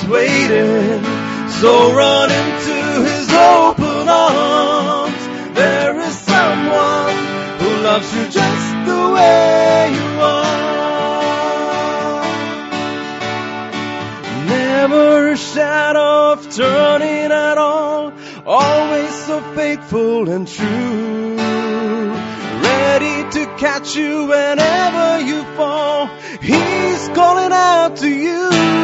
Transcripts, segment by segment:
waiting. So run into his open arms. There is someone who loves you just the way you are. Never a shadow of turning at all. Always so faithful and true. Ready to catch you whenever you fall. He's calling out to you.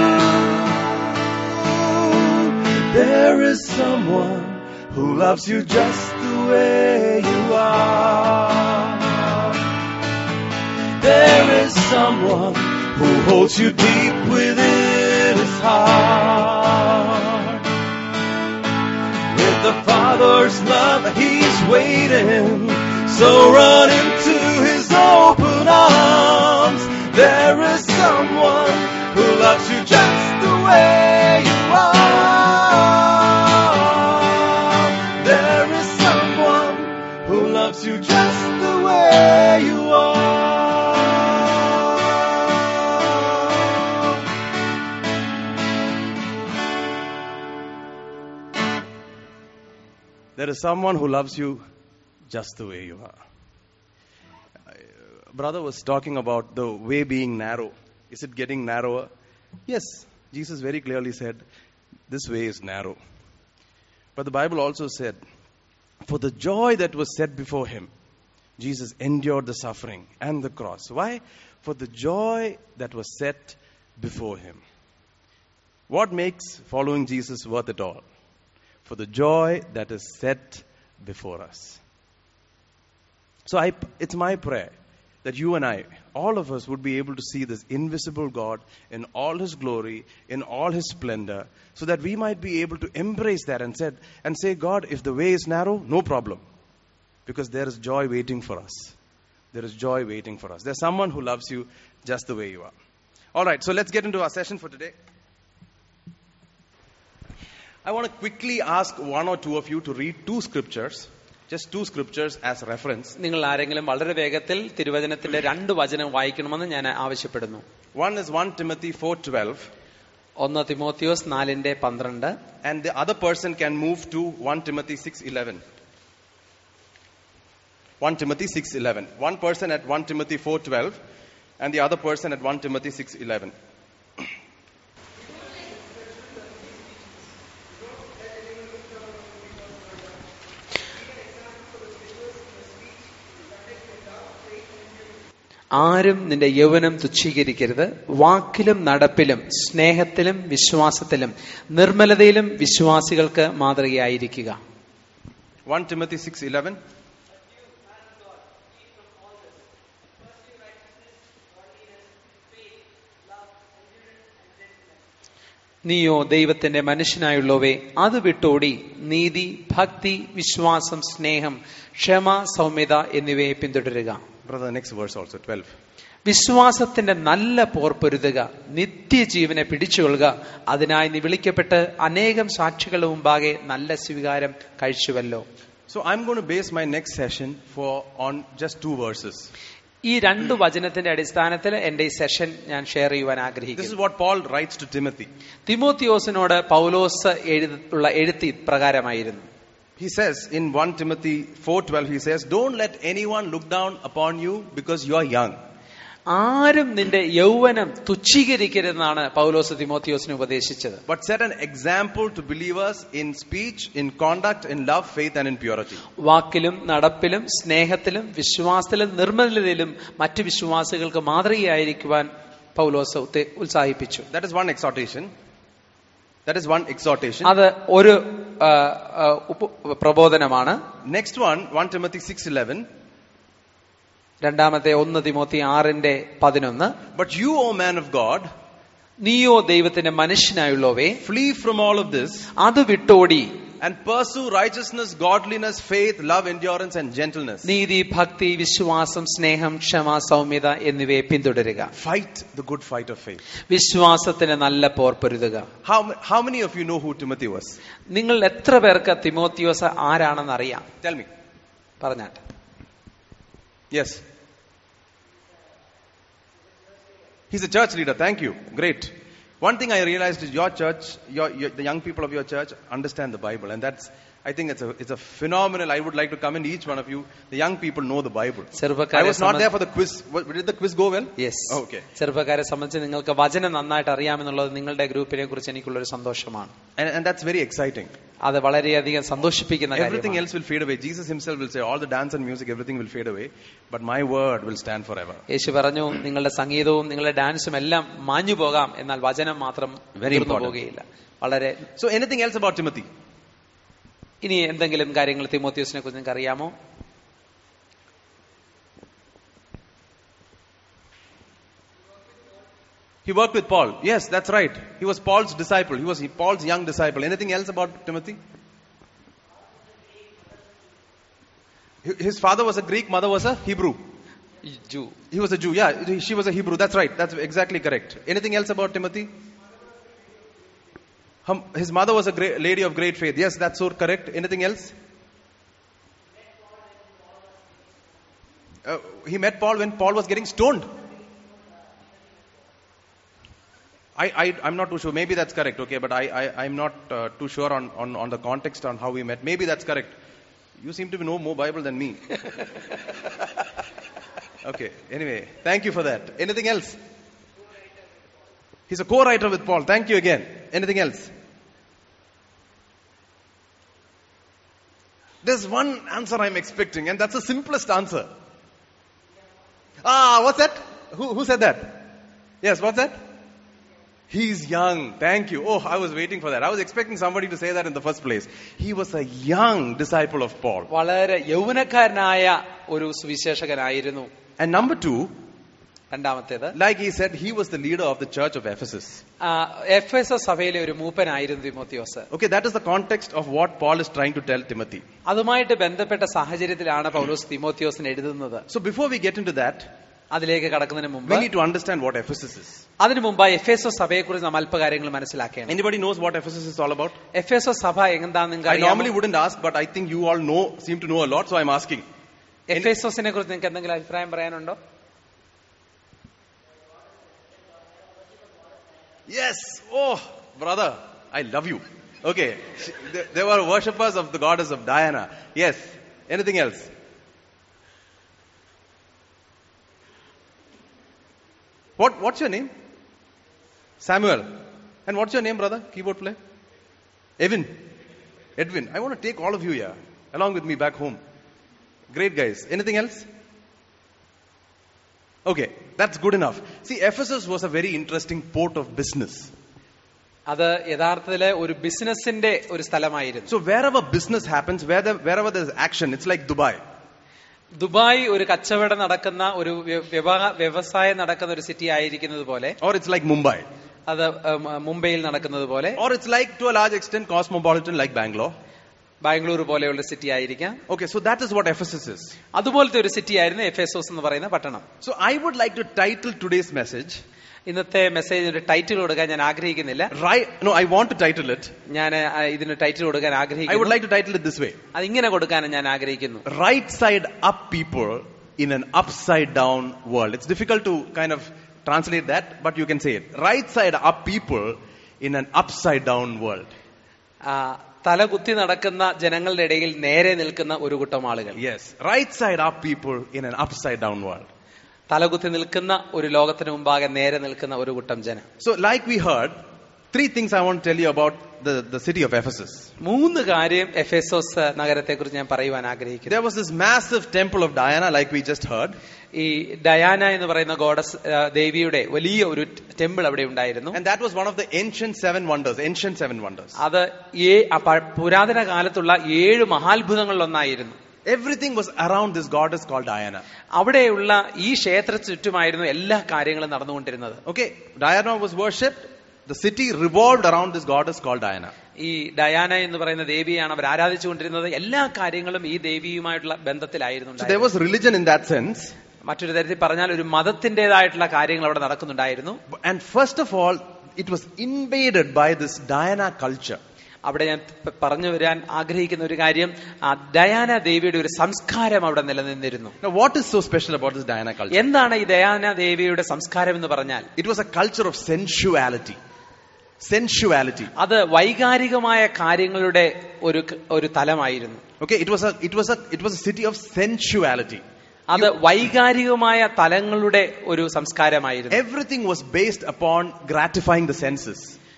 There is someone who loves you just the way you are. There is someone who holds you deep within his heart. With the Father's love, he's waiting. So run into his open arms. There is someone who loves you just the way you are. There is someone who loves you just the way you are. There is someone who loves you just the way you are. I- Brother was talking about the way being narrow. Is it getting narrower? Yes, Jesus very clearly said, This way is narrow. But the Bible also said, For the joy that was set before him, Jesus endured the suffering and the cross. Why? For the joy that was set before him. What makes following Jesus worth it all? For the joy that is set before us. So I, it's my prayer that you and I, all of us, would be able to see this invisible God in all His glory, in all His splendor, so that we might be able to embrace that and said and say, God, if the way is narrow, no problem, because there is joy waiting for us. There is joy waiting for us. There's someone who loves you just the way you are. All right, so let's get into our session for today. I want to quickly ask one or two of you to read two scriptures, just two scriptures as reference. നിങ്ങൾ ആരെങ്കിലും വളരെ വേഗത്തിൽ തിരുവചനത്തിന്റെ രണ്ട് വചനം വായിക്കണമെന്ന് ഞാൻ ആവശ്യപ്പെടുന്നു One is 1 Timothy 4:12 ഒന്ന് തിമോത്തിയോസ് നാലിന്റെ പന്ത്രണ്ട് and the other person can move to 1 Timothy 6:11. 1 Timothy 6:11. One person at 1 Timothy 4:12 and the other person at 1 Timothy 6:11. ആരും നിന്റെ യൗവനം തുച്ഛീകരിക്കരുത് വാക്കിലും നടപ്പിലും സ്നേഹത്തിലും വിശ്വാസത്തിലും നിർമ്മലതയിലും വിശ്വാസികൾക്ക് മാതൃകയായിരിക്കുക 1 Timothy 6:11. നീയോ ദൈവത്തിന്റെ മനുഷ്യനായുള്ളവേ അത് വിട്ടോടി നീതി ഭക്തി വിശ്വാസം സ്നേഹം ക്ഷമ സൗമ്യത എന്നിവയെ പിന്തുടരുക Brother, next verse also 12. വിശ്വാസത്തിന്റെ നല്ല പോർ പൊരുതുക നിത്യജീവനെ പിടിച്ചുകൊള്ളുക അതിനായി നീ വിളിക്കപ്പെട്ട് അനേകം സാക്ഷികളുടെ മുമ്പാകെ നല്ല സ്വീകാരം കഴിച്ചുവല്ലോ So I'm going to base my next session for on just two verses. ഈ രണ്ട് വചനത്തിന്റെ അടിസ്ഥാനത്തിൽ എന്റെ ഈ സെഷൻ ഞാൻ ഷെയർ ചെയ്യുവാൻ This is ആഗ്രഹിക്കുന്നു what Paul writes to Timothy. തിമോത്തിയോസിനോട് പൗലോസ് എഴുതി- ഉള്ള എഴുത്ത് ഇപ്രകാരമായിരുന്നു He says in 1 Timothy 4:12 he says don't let anyone look down upon you because you are young. ആരും നിന്റെ യൗവനം തുച്ഛീകരിക്കരുതെന്നാണ് പൗലോസ് തിമോത്തിയോസിന് ഉപദേശിച്ചത് But set an example to believers in speech, in conduct, in love, faith and in purity. വാക്കിലും നടപ്പിലും സ്നേഹത്തിലും വിശ്വാസത്തിലും നിർമ്മലതയിലും മറ്റു വിശ്വാസികൾക്ക് മാതൃകയായിരിക്കുവാൻ പൗലോസ് ഉത്തെ- ഉത്സാഹിപ്പിച്ചു That is one exhortation. That is one exhortation. അത് ഒരു ആ, ആ, ഉപ- പ്രബോധനമാണ് Next one 1 Timothy 6:11 രണ്ടാമത്തെ ഒന്ന് തിമോത്തി ആറിന്റെ പതിനൊന്ന് But you O man of God നീയോ ദൈവത്തിന്റെ മനുഷ്യനായുള്ളവേ flee from all of this അത് വിട്ടോടി and pursue righteousness, godliness, faith, love, endurance and gentleness. നീതി ഭക്തി വിശ്വാസം സ്നേഹം ക്ഷമ സൗമ്യത എന്നിവയെ പിന്തുടരുക Fight the good fight of faith. വിശ്വാസത്തിന് നല്ല പോർ പൊരുതുക How, how many of you know who Timothy was? നിങ്ങൾ എത്ര പേർക്ക് തിമോത്തിയോസ് ആരാണെന്ന് അറിയാം Tell me. പറഞ്ഞാട്ടെ Yes. He's a church leader. Thank you. Great. One thing I realized is your church, your, your, the young people of your church understand the Bible, and that's, I think it's a, it's a phenomenal. I would like to commend each one of you. The young people know the Bible. I ചെറുപ്പക്കാരെ was not there for the quiz. What- Did the quiz go well? Yes Okay. ചെറുപ്പക്കാരെ സംബന്ധിച്ച് നിങ്ങൾക്ക് വചനം നന്നായിട്ട് അറിയാമെന്നുള്ളത് നിങ്ങളുടെ ഗ്രൂപ്പിനെ കുറിച്ച് എനിക്കുള്ളൊരു സന്തോഷമാണ് And, and that's very exciting. അത് വളരെയധികം സന്തോഷിപ്പിക്കുന്ന Everything കാര്യമാണ് else will fade away. Jesus himself will say, all the dance and music, everything will fade away, but my word will stand forever. യേശു പറഞ്ഞു നിങ്ങളുടെ സംഗീതവും നിങ്ങളുടെ ഡാൻസും എല്ലാം മാഞ്ഞു പോകാം എന്നാൽ വചനം മാത്രം Very തീർന്നു important. പോകുകയില്ല വളരെ So anything else about Timothy? ഇനി എന്തെങ്കിലും കാര്യങ്ങൾ തിമോത്യോസിനെ കുറിച്ച് നിങ്ങൾക്ക് അറിയാമോ He worked with Paul. Yes, that's right. He was Paul's disciple. He was Paul's young disciple. Anything else about Timothy? His father was a Greek, mother was a Hebrew. ജു He was a Jew. Yeah, she was a Hebrew. That's right. That's exactly correct. Anything else about Timothy? Hum- His mother was a great, lady of great faith. Yes, that's so correct. Anything else? Uh, he met Paul when Paul was getting stoned. I, I, I'm not too sure. Maybe that's correct, okay, but I, I, I'm not uh, too sure on, on, on the context on how we met. Maybe that's correct. You seem to know more Bible than me. okay, anyway, thank you for that. Anything else? He's a co writer with Paul. Thank you again. Anything else? There's one answer I'm expecting, and that's the simplest answer. Ah, what's that? Who, who said that? Yes, what's that? He's young. Thank you. Oh, I was waiting for that. I was expecting somebody to say that in the first place. He was a young disciple of Paul. വളരെ യൗവനക്കാരനായ ഒരു സുവിശേഷകനായിരുന്നു And number two, രണ്ടാമത്തേത് like he said, he was the leader of the church of Ephesus. Ephesus സഭയിലെ ഒരു മൂപ്പനായിരുന്നു Timotheos Okay, that is the context of what Paul is trying to tell Timothy. അതുമായിട്ട് ബന്ധപ്പെട്ട സാഹചര്യത്തിലാണ് പൗലോസ് തിമോത്തിയോസിന് എഴുതുന്നത് So before we get into that, അതിലേക്ക് കടക്കുന്നതിന് മുമ്പ് we need to understand what Ephesus is. അതിനു മുമ്പ് എഫ് എസ് എസ് സഭയെക്കുറിച്ച് നാം അല്പകാര്യങ്ങൾ മനസ്സിലാക്കേണം Anybody knows what Ephesus is all about? Ephesus സഭ എന്താണെന്ന് I നിങ്ങൾക്ക് normally അറിയാമോ wouldn't ask, but I think you all know, seem to know a lot, so I'm asking. എഫ് എസ് എസിനെ കുറിച്ച് നിങ്ങൾക്ക് എന്തെങ്കിലും അഭിപ്രായം പറയാനുണ്ടോ Yes. Oh, brother, I love you. Okay. They- They were worshippers of the goddess of Diana. Yes. Anything else? What, what's your name? Samuel. And what's your name, brother? Keyboard player? Evan. Edwin. I want to take all of you here along with me back home. Great guys. Anything else? Okay, that's good enough. See, Ephesus was a very interesting port of business. അത് യഥാർത്ഥത്തില് ഒരു ബിസിനസിന്റെ ഒരു സ്ഥലമായിരുന്നു So wherever business happens, wherever, wherever there's action, it's like Dubai. Dubai ഒരു കച്ചവടം നടക്കുന്ന ഒരു വ്യ- വ്യവ- വ്യവസായം നടക്കുന്ന ഒരു സിറ്റി ആയിരിക്കുന്നത് പോലെ Or it's like Mumbai. അത് ഉം, മുംബൈയിൽ നടക്കുന്നത് പോലെ Or it's like, to a large extent, cosmopolitan like Bangalore. Bangalore പോലെയുള്ള സിറ്റി ആയിരിക്കാം Okay, so that is what Ephesus is. അതുപോലത്തെ ഒരു സിറ്റി ആയിരുന്നു എഫേസോസ് എന്ന് പറയുന്ന പട്ടണം So I would like to title today's message, ഇന്നത്തെ മെസ്സേജിന് ടൈറ്റിൽ കൊടുക്കാൻ ഞാൻ ആഗ്രഹിക്കുന്നില്ല right, no, I want to title it. ഞാൻ ആ, ഇതിന് ടൈറ്റിൽ കൊടുക്കാൻ I would ആഗ്രഹിക്കുന്നു like to title it this way. അത് ഇങ്ങനെ കൊടുക്കാൻ ഞാൻ ആഗ്രഹിക്കുന്നു Right side up people in an upside down world. It's difficult to kind of translate that, but you can say it. Right side up people in an upside down world. ആ, തല കുത്തി നടക്കുന്ന ജനങ്ങളുടെ ഇടയിൽ നേരെ നിൽക്കുന്ന ഒരു കൂട്ടം ആളുകൾ Yes, right side up people in an upside down world. തലകുത്തി നിൽക്കുന്ന ഒരു ലോകത്തിന് മുമ്പാകെ നേരെ നിൽക്കുന്ന ഒരു കൂട്ടം ജനം So, like we heard, three things I want to tell you about the, the city of Ephesus. മൂന്ന് കാര്യം എഫേസോസ് നഗരത്തെ കുറിച്ച് ഞാൻ പറയുവാൻ ആഗ്രഹിക്കുന്നു There was this massive temple of Diana, like we just heard, ഈ ഡയാന എന്ന് പറയുന്ന ഗോഡസ് ആ, ദേവിയുടെ വലിയ ഒരു ടെമ്പിൾ അവിടെ ഉണ്ടായിരുന്നു and that was one of the ancient seven wonders, ancient seven wonders. അത് ഏ- ആ പ- പുരാതന കാലത്തുള്ള ഏഴ് മഹാത്ഭുതങ്ങളിലൊന്നായിരുന്നു Everything was around this goddess called Diana. അവിടെയുള്ള ഈ ക്ഷേത്ര ചുറ്റുമായിരുന്നു എല്ലാ കാര്യങ്ങളും നടന്നുകൊണ്ടിരുന്നത് Okay, Diana was worshipped. The city revolved around this goddess called Diana. ഈ ഡയാന എന്ന് പറയുന്ന ദേവിയാണ് അവർ ആരാധിച്ചുകൊണ്ടിരുന്നത് എല്ലാ കാര്യങ്ങളും ഈ ദേവിയുമായിട്ടുള്ള ബന്ധത്തിലായിരുന്നു So there was religion in that sense. മറ്റൊരു തരത്തിൽ പറഞ്ഞാൽ ഒരു മതത്തിന്റേതായിട്ടുള്ള കാര്യങ്ങൾ അവിടെ നടക്കുന്നുണ്ടായിരുന്നു And first of all, it was invaded by this Diana culture. അവിടെ ഞാൻ പ- പറഞ്ഞു വരാൻ ആഗ്രഹിക്കുന്ന ഒരു കാര്യം ആ ഡയാന ദേവിയുടെ ഒരു സംസ്കാരം അവിടെ നിലനിന്നിരുന്നു Now, what is so special about this Diana culture? എന്താണ് ഈ ഡയാന ദേവിയുടെ സംസ്കാരം എന്ന് പറഞ്ഞാൽ It was a culture of sensuality. sensuality. അത് വൈകാരികമായ കാര്യങ്ങളുടെ ഒരു ഒരു തലമായിരുന്നു Okay, it was a it was a it was a city of sensuality. അത് വൈകാരികമായ തലങ്ങളുടെ ഒരു സംസ്കാരമായിരുന്നു Everything was based upon gratifying the senses.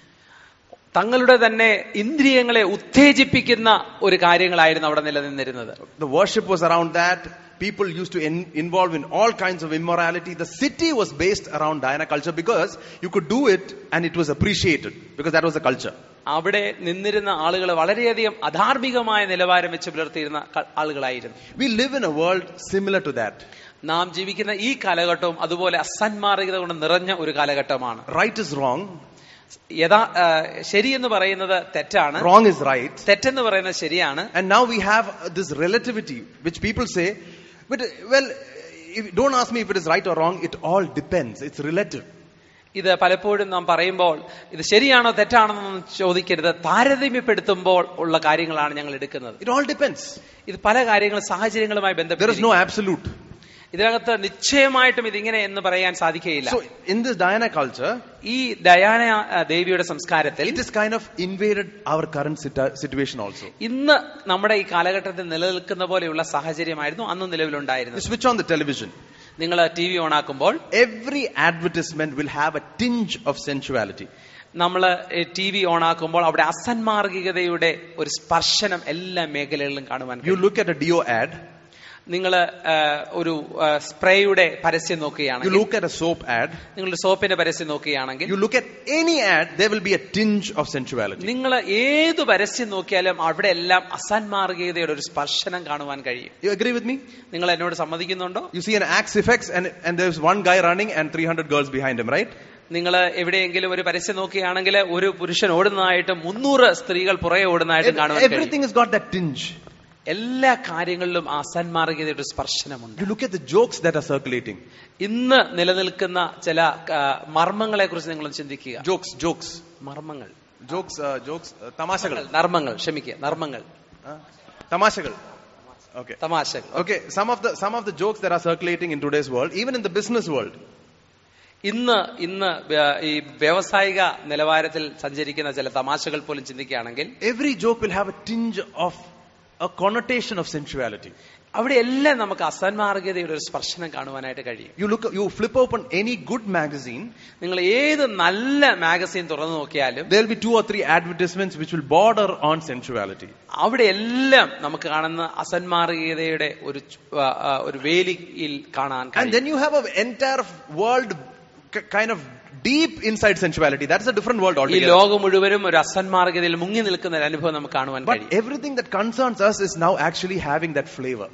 തങ്ങളുടെ തന്നെ ഇന്ദ്രിയങ്ങളെ ഉത്തേജിപ്പിക്കുന്ന ഒരു കാര്യങ്ങളായിരുന്നു അവിടെ നിലനിന്നിരുന്നത് The worship was around that. People used to in, involve in all kinds of immorality. The city was based around Diana culture because you could do it and it was appreciated because that was the culture. അവിടെ നിന്നിരുന്ന ആളുകൾ വളരെയധികം അധാർമികമായ നിലവാരം വെച്ച് പുലർത്തിയിരുന്ന ക- ആളുകളായിരുന്നു We live in a world similar to that. നാം ജീവിക്കുന്ന ഈ കാലഘട്ടവും അതുപോലെ അസന്മാർഗികത കൊണ്ട് നിറഞ്ഞ ഒരു കാലഘട്ടമാണ് Right is wrong, യഥാ ആ, ശരിയെന്ന് പറയുന്നത് തെറ്റാണ് wrong is right. തെറ്റെന്ന് പറയുന്നത് ശരിയാണ് And now we have uh, this relativity which people say, but uh, well, if, don't ask me if it is right or wrong, it all depends. It's relative. ഇത് പലപ്പോഴും നാം പറയുമ്പോൾ ഇത് ശരിയാണോ തെറ്റാണോ എന്നൊന്നും ചോദിക്കരുത് താരതമ്യപ്പെടുത്തുമ്പോൾ ഉള്ള കാര്യങ്ങളാണ് ഞങ്ങൾ എടുക്കുന്നത് It all depends. ഇത് പല കാര്യങ്ങളും സാഹചര്യങ്ങളുമായി There is ബന്ധപ്പെട്ട് no absolute. ഇതിനകത്ത് നിശ്ചയമായിട്ടും ഇതിങ്ങനെ എന്ന് പറയാൻ സാധിക്കുകയില്ല So in this Diana culture, ഈ ഡയാന ആ, ദേവിയുടെ സംസ്കാരത്തിൽ it is kind of invaded our current situ- situation also. ഇന്ന് നമ്മുടെ ഈ കാലഘട്ടത്തിൽ നിലനിൽക്കുന്ന പോലെയുള്ള സാഹചര്യമായിരുന്നു അന്ന് You നിലവിലുണ്ടായിരുന്നത് switch on the television. നിങ്ങൾ ടി വി ഓണാക്കുമ്പോൾ Every advertisement will have a tinge of sensuality. നമ്മൾ ടി വി ഓണാക്കുമ്പോൾ അവിടെ അസന്മാർഗികതയുടെ ഒരു സ്പർശനം എല്ലാ മേഖലകളിലും കാണുവാൻ You കഴിയും look at a Dio ad, നിങ്ങൾ ഒരു ആ, സ്പ്രേയുടെ പരസ്യം you നോക്കുകയാണെങ്കിൽ look at a soap ad, നിങ്ങൾ സോപ്പിന്റെ പരസ്യം നോക്കുകയാണെങ്കിൽ you look at any ad, there will be a tinge of sensuality. നിങ്ങൾ ഏത് പരസ്യം നോക്കിയാലും അവിടെ എല്ലാം അസന്മാർഗികതയുടെ ഒരു സ്പർശനം കാണുവാൻ കഴിയും You agree with me? നിങ്ങൾ എന്നോട് സമ്മതിക്കുന്നുണ്ടോ You see an Axe effects and, and there's one guy running and 300 girls behind him, right? നിങ്ങൾ എവിടെയെങ്കിലും ഒരു പരസ്യം നോക്കുകയാണെങ്കിൽ ഒരു പുരുഷൻ ഓടുന്നതായിട്ടും മുന്നൂറ് സ്ത്രീകൾ പുറകെ ഓടുന്നതായിട്ടും കാണുവാൻ കഴിയും Everything has got that tinge. എല്ലാ കാര്യങ്ങളിലും ആ അസന്മാർഗികതയുടെ ഒരു സ്പർശനമുണ്ട് You look at the jokes that are circulating. ഇന്ന് നിലനിൽക്കുന്ന ചില മർമ്മങ്ങളെ കുറിച്ച് നിങ്ങൾ ചിന്തിക്കുക Jokes, jokes. മർമ്മങ്ങൾ Jokes, uh, jokes, uh, tamashakal. നർമ്മങ്ങൾ ക്ഷമിക്കുക നർമ്മങ്ങൾ Uh, tamashakal. Okay. തമാശകൾ Okay, some of the some of the jokes that are circulating in today's world, even in the business world, ഇന്ന് ഇന്ന് വ്യ- ഈ വ്യാവസായിക നിലവാരത്തിൽ സഞ്ചരിക്കുന്ന ചില തമാശകൾ പോലും ചിന്തിക്കുകയാണെങ്കിൽ every joke will have a tinge of a connotation of sensuality. അവിടെ എല്ലാം നമുക്ക് അസന്മാർഗതയുടെ ഒരു സ്പർശനം കാണുവാനായിട്ട് കഴിയും You look, you flip open any good magazine, നിങ്ങൾ ഏത് നല്ല മാഗസീൻ തുറന്നു നോക്കിയാലും there'll be two or three advertisements which will border on sensuality. അവിടെ എല്ലാം നമുക്ക് കാണുന്ന അസന്മാർഗീയതയുടെ ഒരു ചു- ആ, ആ, ഒരു വേലിയിൽ കാണാൻ And കഴിയും then you have an entire world k- kind of deep inside sensuality. That's a different world ഈ altogether. ലോകം മുഴുവനും ഒരു അസന്മാർഗതയിൽ മുങ്ങി നിൽക്കുന്ന ഒരു അനുഭവം നമുക്ക് കാണുവാൻ But കഴിയും everything that concerns us is now actually having that flavor.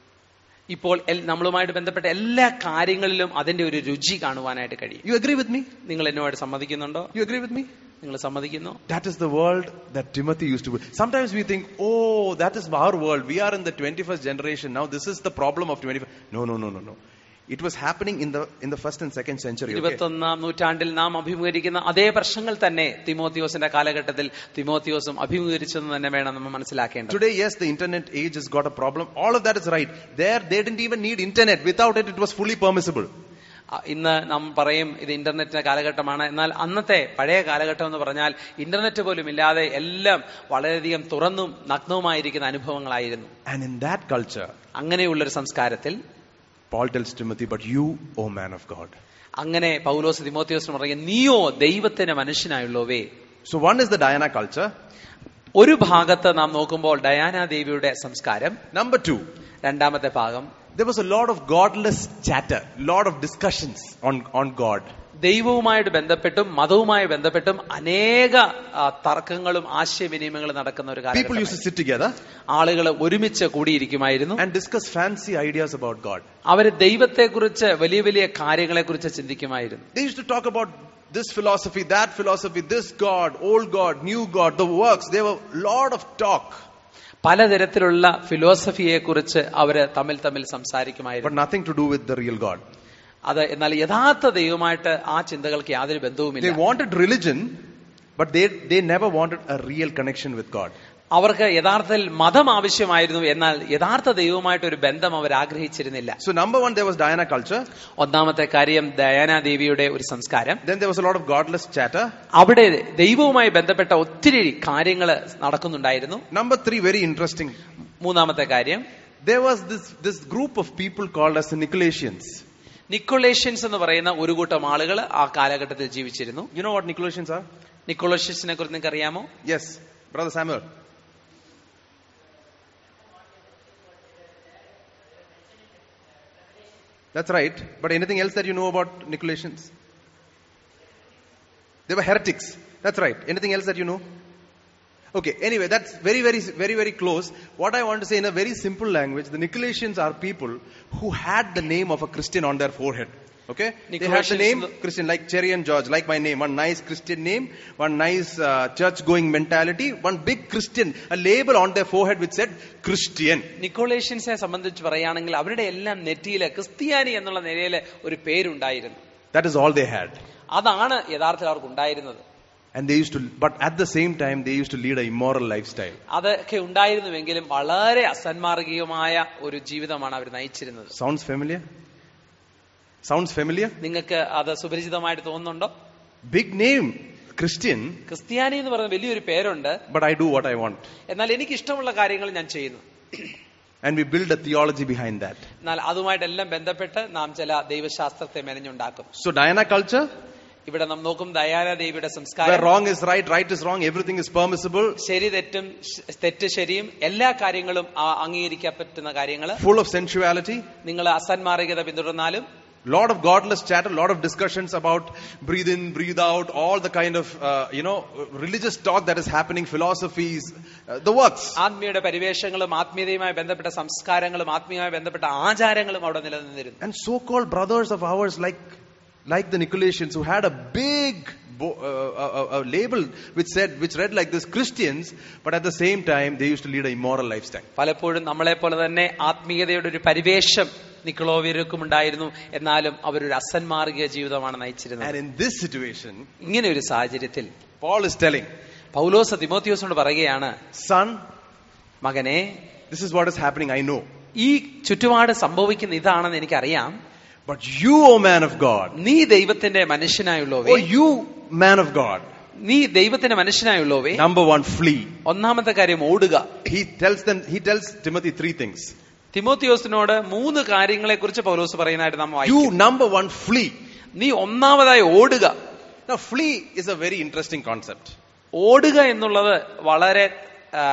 ഇപ്പോൾ എൽ- നമ്മളുമായിട്ട് ബന്ധപ്പെട്ട എല്ലാ കാര്യങ്ങളിലും അതിന്റെ ഒരു രുചി കാണുവാനായിട്ട് കഴിയും You agree with me? നിങ്ങൾ എന്നോട് സമ്മതിക്കുന്നുണ്ടോ You agree with me? നിങ്ങൾ സമ്മതിക്കുന്നു That is the world that Timothy used to be. Sometimes we think, oh, that is our world. We are in the 21st generation. Now this is the problem of 21st. No, no, no, no, no. It was happening in the in the first and second century. Okay? ഇരുപത്തൊന്നാം നൂറ്റാണ്ടിൽ നാം അഭിമുഖീകരിക്കുന്ന അതേ പ്രശ്നങ്ങൾ തന്നെ തിമോത്തിയോസിന്റെ കാലഘട്ടത്തിൽ തിമോത്തിയോസും അഭിമുഖീകരിച്ചെന്ന് തന്നെ വേണം നമ്മൾ മനസ്സിലാക്കേണ്ടത് Today, yes, the internet age has got a problem. All of that is right. There, they didn't even need internet. Without it, it was fully permissible. ആ, ഇന്ന് നാം പറയും ഇത് ഇന്റർനെറ്റിന്റെ കാലഘട്ടമാണ് എന്നാൽ അന്നത്തെ പഴയ കാലഘട്ടം എന്ന് പറഞ്ഞാൽ ഇന്റർനെറ്റ് പോലും ഇല്ലാതെ എല്ലാം വളരെയധികം തുറന്നും നഗ്നവുമായിരിക്കുന്ന അനുഭവങ്ങളായിരുന്നു And in that culture, അങ്ങനെയുള്ളൊരു സംസ്കാരത്തിൽ Paul tells Timothy, but you, O man of God. അങ്ങനെ പൗലോസ് തിമോത്തിയോസിന് പറയും നീയോ ദൈവത്തിന്റെ മനുഷ്യനായുള്ളവേ So one is the Diana culture. ഒരു ഭാഗത്ത് നാം നോക്കുമ്പോൾ ഡയാന ദേവിയുടെ സംസ്കാരം Number two, രണ്ടാമത്തെ ഭാഗം there was a lot of godless chatter, lot of discussions on, on God. ദൈവവുമായിട്ട് ബന്ധപ്പെട്ടും മതവുമായി ബന്ധപ്പെട്ടും അനേക ആ, തർക്കങ്ങളും ആശയവിനിമയങ്ങളും നടക്കുന്ന ഒരു People used to കാര്യം sit together ആളുകൾ ഒരുമിച്ച് കൂടിയിരിക്കുമായിരുന്നു and discuss fancy ideas about God. അവര് ദൈവത്തെക്കുറിച്ച് വലിയ വലിയ കാര്യങ്ങളെക്കുറിച്ച് ചിന്തിക്കുമായിരുന്നു They used to talk about this philosophy, that philosophy, this God, old God, new God, the works. There were a lot of talk, പലതരത്തിലുള്ള ഫിലോസഫിയെ കുറിച്ച് അവര് തമ്മിൽ തമ്മിൽ but സംസാരിക്കുമായിരുന്നു nothing to do with the real God. അത് എന്നാൽ യഥാർത്ഥ ദൈവമായിട്ട് ആ ചിന്തകൾക്ക് യാതൊരു They ബന്ധവുമില്ല wanted religion, but they, they never wanted a real connection with God. അവർക്ക് യഥാർത്ഥത്തിൽ മതം ആവശ്യമായിരുന്നു എന്നാൽ യഥാർത്ഥ ദൈവവുമായിട്ട് ഒരു ബന്ധം അവർ ആഗ്രഹിച്ചിരുന്നില്ല So, number one, there was Diana culture. ഒന്നാമത്തെ കാര്യം ദയാനാദേവിയുടെ ഒരു സംസ്കാരം Then there was a lot of godless chatter. അവിടെ ദൈവവുമായി ബന്ധപ്പെട്ട ഒത്തിരി കാര്യങ്ങൾ നടക്കുന്നുണ്ടായിരുന്നു Number three, very interesting. മൂന്നാമത്തെ കാര്യം There was this, this group of people called as the Nicolaitans. നിക്കോളേഷ്യൻസ് എന്ന് പറയുന്ന ഒരു കൂട്ടം ആളുകൾ ആ കാലഘട്ടത്തിൽ ജീവിച്ചിരുന്നു You know what Nicolaitans are? നിക്കോളേഷ്യൻസിനെ കുറിച്ച് നിങ്ങൾക്ക് അറിയാമോ Yes, Brother Samuel. That's right. But anything else that you know about Nicolaitans? They were heretics. That's right. Anything else that you know? Okay, anyway, that's very, very, very, very close. What I want to say in a very simple language, the Nicolaitans are people who had the name of a Christian on their forehead. Okay? They had the Nicolaitans name the- Christian, like Cherry and George, like my name. One nice Christian name, one nice uh, church going mentality, one big Christian, a label on their forehead which said Christian. നിക്കോളേഷ്യൻസിനെ സംബന്ധിച്ച് പറയുകയാണെങ്കിൽ അവരുടെ എല്ലാം നെറ്റിയില് ക്രിസ്ത്യാനി എന്നുള്ള നിലയിൽ ഒരു പേരുണ്ടായിരുന്നു That is all they had. അതാണ് യഥാർത്ഥത്തിൽ അവർക്ക് ഉണ്ടായിരുന്നത് And they used to, but at the same time, they used to lead an immoral lifestyle. അതൊക്കെ ഉണ്ടായിരുന്നുവെങ്കിലും വളരെ അസന്മാർഗികമായ ഒരു ജീവിതമാണ് അവർ നയിച്ചിരുന്നത് Sounds familiar? Sounds familiar? നിങ്ങൾക്ക് അത് സുപരിചിതമായിട്ട് തോന്നുന്നുണ്ടോ Big name, Christian, ക്രിസ്ത്യാനി എന്ന് പറയുന്ന വലിയൊരു പേരുണ്ട് but I do what I want. എന്നാൽ എനിക്ക് ഇഷ്ടമുള്ള കാര്യങ്ങൾ ഞാൻ ചെയ്യുന്നു And we build a theology behind that. എന്നാൽ അതുമായിട്ടെല്ലാം ബന്ധപ്പെട്ട് നാം ചില ദൈവശാസ്ത്രത്തെ മെനഞ്ഞുണ്ടാക്കും So Diana culture, ഇവിടെ നാം നോക്കും ദയാന ദേവിയുടെ where സംസ്കാരം wrong is right, right is wrong, everything is permissible, ശരി തെറ്റും ശ- തെറ്റ് ശരിയും എല്ലാ കാര്യങ്ങളും ആ- അംഗീകരിക്കാൻ പറ്റുന്ന കാര്യങ്ങൾ full of sensuality, നിങ്ങൾ അസന്മാർഗികത പിന്തുടർന്നാലും lot of godless chatter, lot of discussions about breathe in, breathe out, all the kind of, uh, you know, religious talk that is happening, philosophies, uh, the works. ആത്മീയയുടെ പരിവേഷങ്ങളും ആത്മീയതയുമായി ബന്ധപ്പെട്ട സംസ്കാരങ്ങളും ആത്മീയമായി ബന്ധപ്പെട്ട ആചാരങ്ങളും അവിടെ നിലനിന്നിരുന്നു And so-called brothers of ours like, like the Nicolaitans who had a big bo- uh, a, a- a label which said, which read like this, Christians, but at the same time they used to lead an immoral lifestyle. പലപ്പോഴും നമ്മളെ പോലെ തന്നെ ആത്മീയതയുടെ ഒരു പരിവേഷം നിക്കളോവിയർക്കും ഉണ്ടായിരുന്നു എന്നാലും അവരൊരു അസന്മാർഗിക ജീവിതമാണ് നയിച്ചിരുന്നത് And in this situation, ഇങ്ങനെ ഒരു സാഹചര്യത്തിൽ Paul is telling, പൗലോസ് തിമോത്തിയോസിനോട് പറയുകയാണ് son, മകനെ this is what is happening, I know. ഈ ചുറ്റുപാട് സംഭവിക്കുന്ന ഇതാണെന്ന് എനിക്കറിയാം But you, O man of God, നീ ദൈവത്തിന്റെ മനുഷ്യനായുള്ളവേ O you, man of God, നീ ദൈവത്തിന്റെ മനുഷ്യനായുള്ളവേ number one, flee. ഒന്നാമത്തെ കാര്യം ഓടുക He tells them, he tells Timothy three things. തിമോത്തിയോസിനോട് മൂന്ന് കാര്യങ്ങളെ കുറിച്ച് പൗലോസ് പറയുന്നതായിട്ട് നാം വായിക്കും You, number one, flee. നീ ഒന്നാമതായി ഓടുക Now, flee is a very interesting concept. ഓടുക എന്നുള്ളത് വളരെ ആ,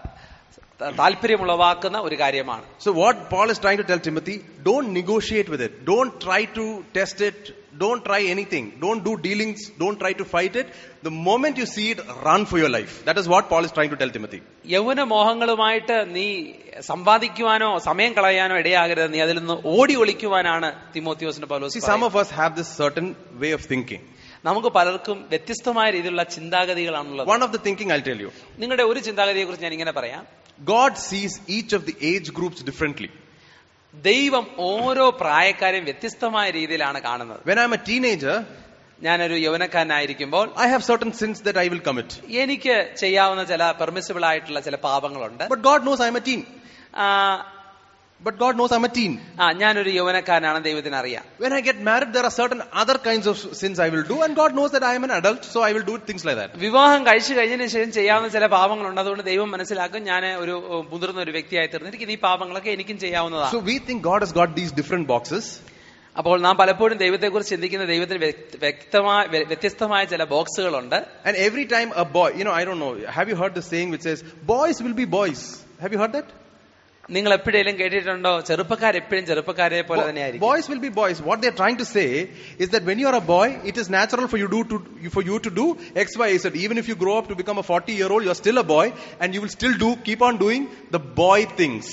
താല്പര്യമുളവാക്കുന്ന ഒരു കാര്യമാണ് So, what Paul is trying to tell Timothy, don't negotiate with it. Don't try to test it. Don't try anything. Don't do dealings. Don't try to fight it. The moment you see it, run for your life. That is what Paul is trying to tell Timothy. യൗവന മോഹങ്ങളുമായിട്ട് നീ സമ്പാദിക്കുവാനോ സമയം കളയാനോ ഇടയാകരുത് നീ അതിൽ നിന്ന് ഓടി ഒളിക്കുവാനാണ് തിമോത്തിയോസിന്റെ See, പൗലോസ് some പറയുന്നത്. of us have this certain way of thinking. നമുക്ക് പലർക്കും വ്യത്യസ്തമായ രീതിയിലുള്ള ചിന്താഗതികളാണുള്ളത് One of the thinking I'll tell you. നിങ്ങളുടെ ഒരു ചിന്താഗതിയെ കുറിച്ച് ഞാൻ ഇങ്ങനെ പറയാം God sees each of the age groups differently. ദൈവം ഓരോ പ്രായക്കാരെയും വ്യത്യസ്തമായ രീതിയിലാണ് കാണുന്നത് When I'm a teenager, ഞാനൊരു യൗവനക്കാരനായിരിക്കുമ്പോൾ I have certain sins that I will commit. എനിക്ക് ചെയ്യാവുന്ന ചില പെർമിസിബിൾ ആയിട്ടുള്ള ചില പാപങ്ങളുണ്ട് But God knows I'm a teen. ആ, But God knows I'm a teen. ആ ഞാനൊരു യൗവനക്കാരനാണ് ദൈവത്തിന് അറിയാം When I get married, there are certain other kinds of sins I will do, and God knows that I am an adult, so I will do things like that. വിവാഹം കഴിച്ചു കഴിഞ്ഞതിന് ശേഷം ചെയ്യാവുന്ന ചില പാപങ്ങളുണ്ട് അതുകൊണ്ട് ദൈവം മനസ്സിലാക്കും ഞാൻ ഒരു ഉം, മുതിർന്ന ഒരു വ്യക്തിയായി തീർന്നിരിക്കും ഈ പാപങ്ങളൊക്കെ എനിക്കും ചെയ്യാവുന്നതാണ് So we think God has got these different boxes, അപ്പോൾ നാം പലപ്പോഴും ദൈവത്തെക്കുറിച്ച് ചിന്തിക്കുന്ന ദൈവത്തിന് വ്യക്ത- വ്യക്തമായ വ്യ- വ്യത്യസ്തമായ ചില ബോക്സുകളുണ്ട് and every time a boy, you know, I don't know, have you heard the saying which says, boys will be boys? Have you heard that? നിങ്ങൾ എപ്പോഴേലും കേട്ടിട്ടുണ്ടോ ചെറുപ്പക്കാർ എപ്പോഴും ചെറുപ്പക്കാരെ പോലെ Bo- തന്നെയായിരിക്കും boys will be boys. What they're trying to say is that when you are a boy, it is natural for you do to for you to do X, Y, Z. Even if you grow up to become a 40 year old, you're still a boy, and you will still do keep on doing the boy things.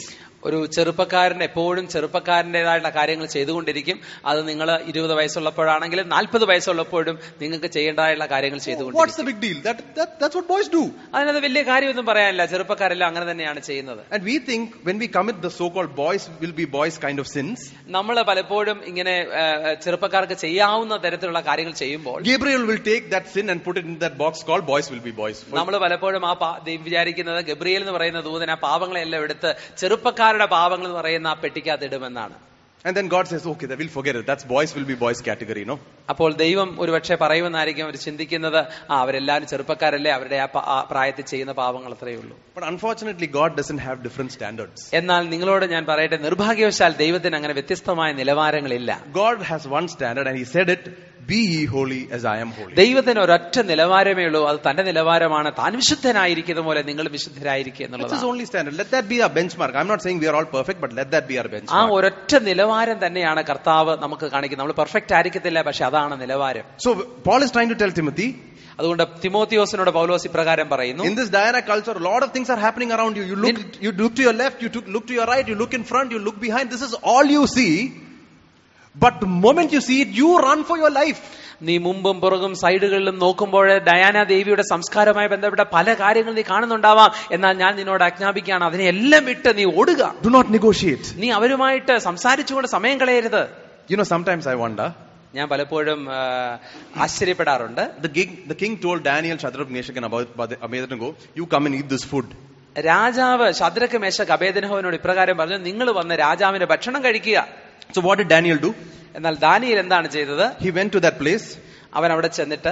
ഒരു ചെറുപ്പക്കാരൻ എപ്പോഴും ചെറുപ്പക്കാരൻ്റെതായിട്ടുള്ള കാര്യങ്ങൾ ചെയ്തുകൊണ്ടിരിക്കും അത് നിങ്ങൾ ഇരുപത് വയസ്സുള്ളപ്പോഴാണെങ്കിലും നാൽപ്പത് വയസ്സുള്ളപ്പോഴും നിങ്ങൾക്ക് ചെയ്യേണ്ടതായിട്ടുള്ള കാര്യങ്ങൾ ചെയ്തുകൊണ്ടിരിക്കും What's the big deal? That, that, that's what boys do. അതിനകത്ത് വലിയ കാര്യമൊന്നും പറയാനില്ല ചെറുപ്പക്കാരെല്ലാം അങ്ങനെ തന്നെയാണ് ചെയ്യുന്നത് And we think when we commit the so-called boys will be boys kind of sins, നമ്മൾ പലപ്പോഴും ഇങ്ങനെ ആ, ചെറുപ്പക്കാർക്ക് ചെയ്യാവുന്ന തരത്തിലുള്ള കാര്യങ്ങൾ ചെയ്യുമ്പോൾ Gabriel will take that sin and put it in that box called boys will be boys. നമ്മൾ പലപ്പോഴും ആ പാ- ദൈ- വിചാരിക്കുന്നത് ഗബ്രിയേൽ എന്ന് പറയുന്ന ദൂതൻ ആ പാവങ്ങളെല്ലാം എടുത്ത് ചെറുപ്പക്കാരുടെ പാവങ്ങൾ എന്ന് പറയുന്ന ആ പെട്ടിക്കകത്ത് ഇടുമെന്നാണ് And then God says, okay, then we'll forget it. That's boys will be boys category, no? അപ്പോൾ ദൈവം ഒരുപക്ഷെ പറയുമെന്നായിരിക്കും അവർ ചിന്തിക്കുന്നത് ആ അവരെല്ലാവരും ചെറുപ്പക്കാരല്ലേ അവരുടെ ആ പ- ആ പ്രായത്തിൽ ചെയ്യുന്ന പാവങ്ങൾ അത്രയേ ഉള്ളൂ But unfortunately, God doesn't have different standards. എന്നാൽ നിങ്ങളോട് ഞാൻ പറയട്ടെ നിർഭാഗ്യവശാൽ ദൈവത്തിന് അങ്ങനെ വ്യത്യസ്തമായ നിലവാരങ്ങളില്ല God has one standard and He said it, be ye holy as I am holy. ദൈവത്തിന് ഒരൊറ്റ നിലവാരമേ ഉള്ളൂ അത് തന്റെ നിലവാരമാണ് താൻ വിശുദ്ധനായിരിക്കുന്ന പോലെ നിങ്ങൾ വിശുദ്ധരായിരിക്കുക That's His എന്നുള്ളതാണ് only standard. Let that be our benchmark. I'm not saying we are all perfect, but let that be our ആ benchmark. ഒരൊറ്റ നിലവാരം തന്നെയാണ് കർത്താവ് നമുക്ക് കാണിക്കുന്നത് നമ്മൾ പെർഫെക്റ്റ് ആയിരിക്കത്തില്ല പക്ഷെ അതാണ് നിലവാരം So Paul is trying to tell Timothy, അതുകൊണ്ട് തിമോത്തിയോസിനോട് പൗലോസ് ഇപ്രകാരം പറയുന്നു in this Diana culture, a lot of things are happening around you. You look, you look to your left, you took- look to your right, you look in front, you look behind. This is all you see. But the moment you see it, you run for your life. നീ മുമ്പും പുറകും സൈഡുകളിലും നോക്കുമ്പോൾ Diana ദേവിയുടെ സംസ്കാരവുമായി ബന്ധപ്പെട്ട പല കാര്യങ്ങൾ നീ കാണുന്നുണ്ടാവാം എന്നാൽ ഞാൻ നിന്നോട് ആജ്ഞാപിക്കുകയാണ് അതിനെ എല്ലാം വിട്ട് നീ ഓടുക Do not negotiate. നീ അവരുമായിട്ട് സംസാരിച്ചുകൊണ്ട് സമയം കളയരുത് You know, sometimes I wonder. ഞാൻ പലപ്പോഴും ആ, ആശ്ചര്യപ്പെടാറുണ്ട് The king, the king told Daniel, Shadrach, Meshach, and Abed- Abednego, you come and eat this food. രാജാവ് ശദ്രക്ക് മേശക് അഭേദനഹോനോട് ഇപ്രകാരം പറഞ്ഞു നിങ്ങൾ വന്ന് രാജാവിന്റെ ഭക്ഷണം കഴിക്കുക So what did Daniel do? എന്നാൽ ദാനിയൽ എന്താണ് ചെയ്തത് He went to that place. അവൻ അവിടെ ചെന്നിട്ട്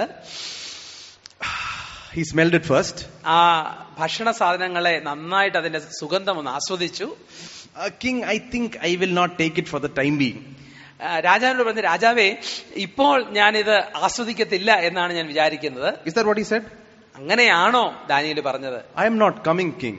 He smelled it first. ആ ഭക്ഷണ സാധനങ്ങളെ നന്നായിട്ട് അതിന്റെ സുഗന്ധം ഒന്ന് ആസ്വദിച്ചു Uh, king, I think I will not take it for the time being. ആ, രാജാവിനോട് പറഞ്ഞു രാജാവേ ഇപ്പോൾ ഞാനിത് ആസ്വദിക്കത്തില്ല എന്നാണ് ഞാൻ വിചാരിക്കുന്നത് Is that what he said? അങ്ങനെയാണോ ദാനിയൽ പറഞ്ഞത് I am not coming, king.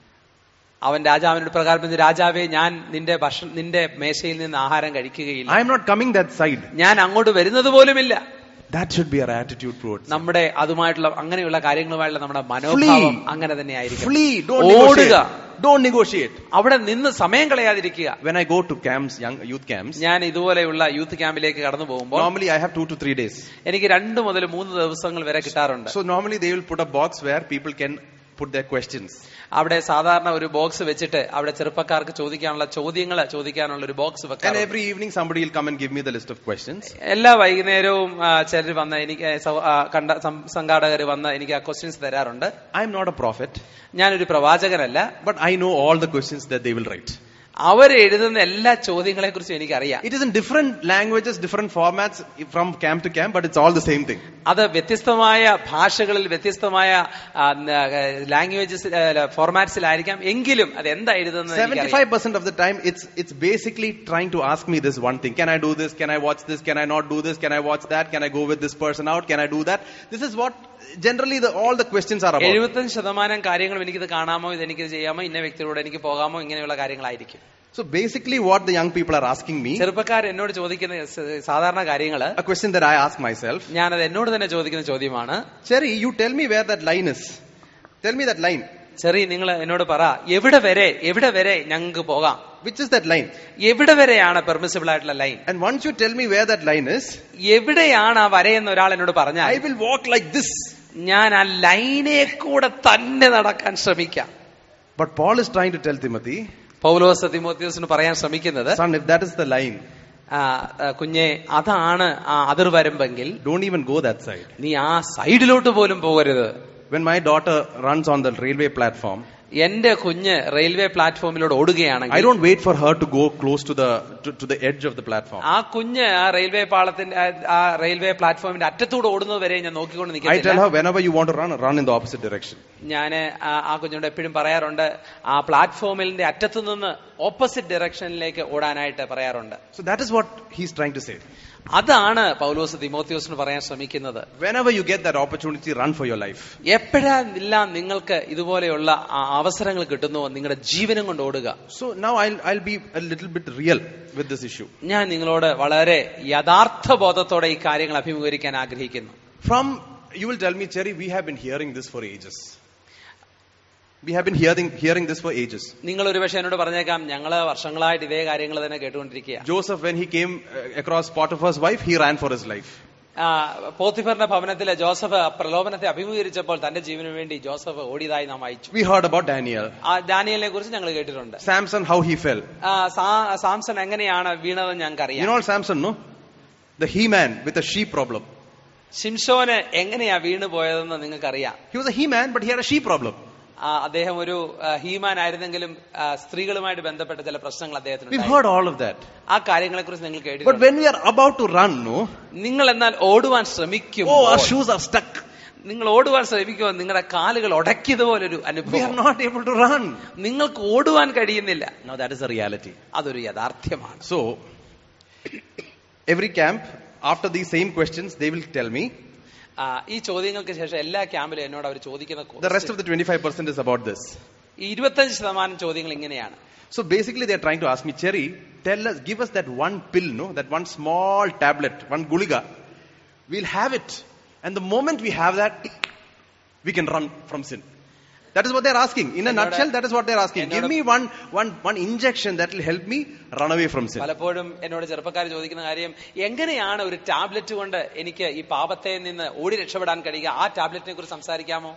അവൻ രാജാവിനോട് പ്രകാരം പറഞ്ഞു രാജാവേ ഞാൻ നിന്റെ ഭക്ഷണം നിന്റെ മേശയിൽ നിന്ന് ആഹാരം കഴിക്കുകയില്ല I am not coming that side. ഞാൻ അങ്ങോട്ട് വരുന്നത് പോലുമില്ല That should be our attitude towards. him. നമ്മുടെ അതുമായിട്ടുള്ള അങ്ങനെയുള്ള കാര്യങ്ങളുമായിട്ടുള്ള നമ്മുടെ മനോഭാവം അങ്ങനെ തന്നെ ആയിരിക്കും Flee. Don't ഓടുക negotiate. Don't negotiate. അവിടെ നിന്ന് സമയം കളയാതിരിക്കുക When I go to camps, young youth camps, ഞാൻ ഇതുപോലെയുള്ള യൂത്ത് ക്യാമ്പിലേക്ക് കടന്നു പോകുമ്പോൾ normally I have two to three days. എനിക്ക് രണ്ട് മുതൽ മൂന്ന് ദിവസങ്ങൾ വരെ കിട്ടാറുണ്ട് So normally they will put a box where people can put their questions. അവിടെ സാധാരണ ഒരു ബോക്സ് വെച്ചിട്ട് അവിടെ ചെറുപ്പക്കാർക്ക് ചോദിക്കാനുള്ള ചോദ്യങ്ങൾ ചോദിക്കാനുള്ള ഒരു ബോക്സ് And വെക്കാൻ every evening somebody will come and give me the list of questions. എല്ലാ വൈകുന്നേരവും ചിലർ വന്ന് എനിക്ക് സൗ- ആ, കണ്ട സംഘാടകർ വന്ന് എനിക്ക് ആ ക്വസ്റ്റ്യൻസ് തരാറുണ്ട് I am not a prophet, ഞാനൊരു പ്രവാചകനല്ല but I know all the questions that they will write. അവർ എഴുതുന്ന എല്ലാ ചോദ്യങ്ങളെ കുറിച്ചും എനിക്കറിയാം It is in different languages, different formats from camp to camp, but it's all the same thing. അത് വ്യത്യസ്തമായ ഭാഷകളിൽ വ്യത്യസ്തമായ ലാംഗ്വേജസ് ഫോർമാറ്റ്സിലായിരിക്കാം എങ്കിലും അത് എന്താ എഴുതുന്നത് എനിക്കറിയാം. 75% of the time, it's, it's basically trying to ask me this one thing. Can I do this? Can I watch this? Can I not do this? Can I watch that? Can I go with this person out? Can I do that? This is what generally the, all the questions are about. എഴുപത്തഞ്ച് ശതമാനം കാര്യങ്ങളും എനിക്കിത് കാണാമോ ഇത് എനിക്കിത് ചെയ്യാമോ ഇന്ന വ്യക്തിയോട് എനിക്ക് പോകാമോ ഇങ്ങനെയുള്ള കാര്യങ്ങളായിരിക്കും So basically what the young people are asking me, ചെറുപ്പക്കാർ എന്നോട് ചോദിക്കുന്ന സ- സാധാരണ കാര്യങ്ങള് a question that I ask myself, ഞാനത് എന്നോട് തന്നെ ചോദിക്കുന്ന ചോദ്യമാണ് Cherry, you tell me where that line is. Tell me that line. Cherry നിങ്ങൾ എന്നോട് പറ എവിടെ വരെ എവിടെ വരെ ഞങ്ങൾക്ക് പോകാം Which is that line? എവിടെ വരെയാണ് പെർമിസിബിൾ ആയിട്ടുള്ള line And once you tell me where that line is, എവിടെയാണ് ആ വരയെന്ന് ഒരാൾ എന്നോട് പറഞ്ഞാൽ I will walk like this. ഞാൻ ആ ലൈനെ കൂടെ തന്നെ നടക്കാൻ ശ്രമിക്കാം But Paul is trying to tell Timothy, പൗലോസ് തിമോത്തിയോസിന് പറയാൻ ശ്രമിക്കുന്നത് son, if that is the line, ആ, ആ, കുഞ്ഞെ അതാണ് ആ അതിർവരമ്പെങ്കിൽ don't even go that side. നീ ആ സൈഡിലോട്ട് പോലും പോകരുത് When my daughter runs on the railway platform, എന്റെ കുഞ്ഞ് റെയിൽവേ പ്ലാറ്റ്ഫോമിലൂടെ I ഓടുകയാണെങ്കിൽ don't wait for her to go close to the to, to the edge of the platform. ആ കുഞ്ഞ് ആ റെയിൽവേ പാളത്തിന്റെ ആ- ആ റെയിൽവേ പ്ലാറ്റ്ഫോമിന്റെ അറ്റത്തൂടെ ഓടുന്നത് വരെ ഞാൻ നോക്കിക്കൊണ്ട് I tell നിൽക്കത്തില്ല her whenever you want to run, run in the opposite direction. ഞാൻ ആ കുഞ്ഞോട് എപ്പോഴും പറയാറുണ്ട് ആ പ്ലാറ്റ്ഫോമിന്റെ അറ്റത്തു നിന്ന് ഓപ്പോസിറ്റ് ഡയറക്ഷനിലേക്ക് ഓടാനായിട്ട് പറയാറുണ്ട് So that is what he's trying to say. അതാണ് പൗലോസ് തിമോത്തിയോസിന് പറയാൻ ശ്രമിക്കുന്നത് Whenever you get that opportunity, run for your life. എപ്പോഴെല്ലാം നിങ്ങൾക്ക് ഇതുപോലെയുള്ള ആ അവസരങ്ങൾ കിട്ടുന്നുവോ നിങ്ങളുടെ ജീവനം കൊണ്ട് ഓടുക So now I'll I'll be a little bit real with this issue. ഞാൻ നിങ്ങളോട് വളരെ യഥാർത്ഥ ബോധത്തോടെ ഈ കാര്യങ്ങൾ അഭിമുഖീകരിക്കാൻ ആഗ്രഹിക്കുന്നു From you will tell me, Cherry, we have been hearing this for ages. We have been hearing, hearing this for ages. നിങ്ങൾ ഒരുപക്ഷെ എന്നോട് പറഞ്ഞേക്കാം ഞങ്ങള് വർഷങ്ങളായിട്ട് ഇതേ കാര്യങ്ങൾ തന്നെ കേട്ടുകൊണ്ടിരിക്കുക Joseph, when he came uh, across Potiphar's wife, he ran for his life. ആ, പോത്തിഫറിന്റെ ഭവനത്തിലെ ജോസഫ് പ്രലോഭനത്തെ അഭിമുഖീകരിച്ചപ്പോൾ തന്റെ ജീവന് വേണ്ടി ജോസഫ് ഓടിയതായി നാം വായിച്ചു We heard about Daniel. ആ ഡാനിയലിനെ കുറിച്ച് ഞങ്ങൾ കേട്ടിട്ടുണ്ട് Samson, how he fell. ആ, സാ- സാംസൺ എങ്ങനെയാണ് വീണതെന്ന് ഞങ്ങൾക്ക് You അറിയാം know Samson, no? The he-man with a sheep problem. ശിംഷോന് എങ്ങനെയാ വീണു പോയതെന്ന് നിങ്ങൾക്കറിയാം He was a he-man, but he had a sheep problem. ആ, അദ്ദേഹം ഒരു ആ, ഹീമാൻ ആയിരുന്നെങ്കിലും ആ, സ്ത്രീകളുമായിട്ട് ബന്ധപ്പെട്ട ചില പ്രശ്നങ്ങൾ We've അദ്ദേഹത്തിന് heard all of that. ആ കാര്യങ്ങളെ കുറിച്ച് നിങ്ങൾ But കേട്ടിട്ടുണ്ട് when we are about to run, no? നിങ്ങൾ എന്നാൽ ഓടുവാൻ ശ്രമിക്കും Oh, our shoes are stuck. നിങ്ങൾ ഓടുവാൻ ശ്രമിക്കുമ്പോൾ നിങ്ങളുടെ കാലുകൾ ഉടക്കിയതുപോലൊരു We are അനുഭവം not able to run. നിങ്ങൾക്ക് ഓടുവാൻ കഴിയുന്നില്ല Now that is the reality. അതൊരു യാഥാർത്ഥ്യമാണ് So, every camp, after these same questions, they will tell me. ആ, ഈ ചോദ്യങ്ങൾക്ക് ശേഷം എല്ലാ ക്യാമ്പിലും എന്നോട് അവർ ചോദിക്കുന്ന The rest of the 25% is about this. ഈ ഇരുപത്തഞ്ച് ശതമാനം ചോദ്യങ്ങൾ ഇങ്ങനെയാണ് So basically, they are trying to ask me, Cherry, tell us, give us that one pill, no, that one small tablet, one guliga. We'll have it, and the moment we have that, we can run from sin. That is what they are asking. In a Ennoda- nutshell, that is what they are asking. Give Ennoda- me one, one, one injection that will help me run away from sin. പലപ്പോഴും എന്നോട് ചെറുപ്പക്കാർ ചോദിക്കുന്ന കാര്യം എങ്ങനെയാണ് ഒരു tablet കൊണ്ട് എനിക്ക് ഈ പാപത്തെ നിന്ന് ഓടി രക്ഷപ്പെടാൻ കഴിയുക ആ ടാബ്ലറ്റിനെ കുറിച്ച് സംസാരിക്കാമോ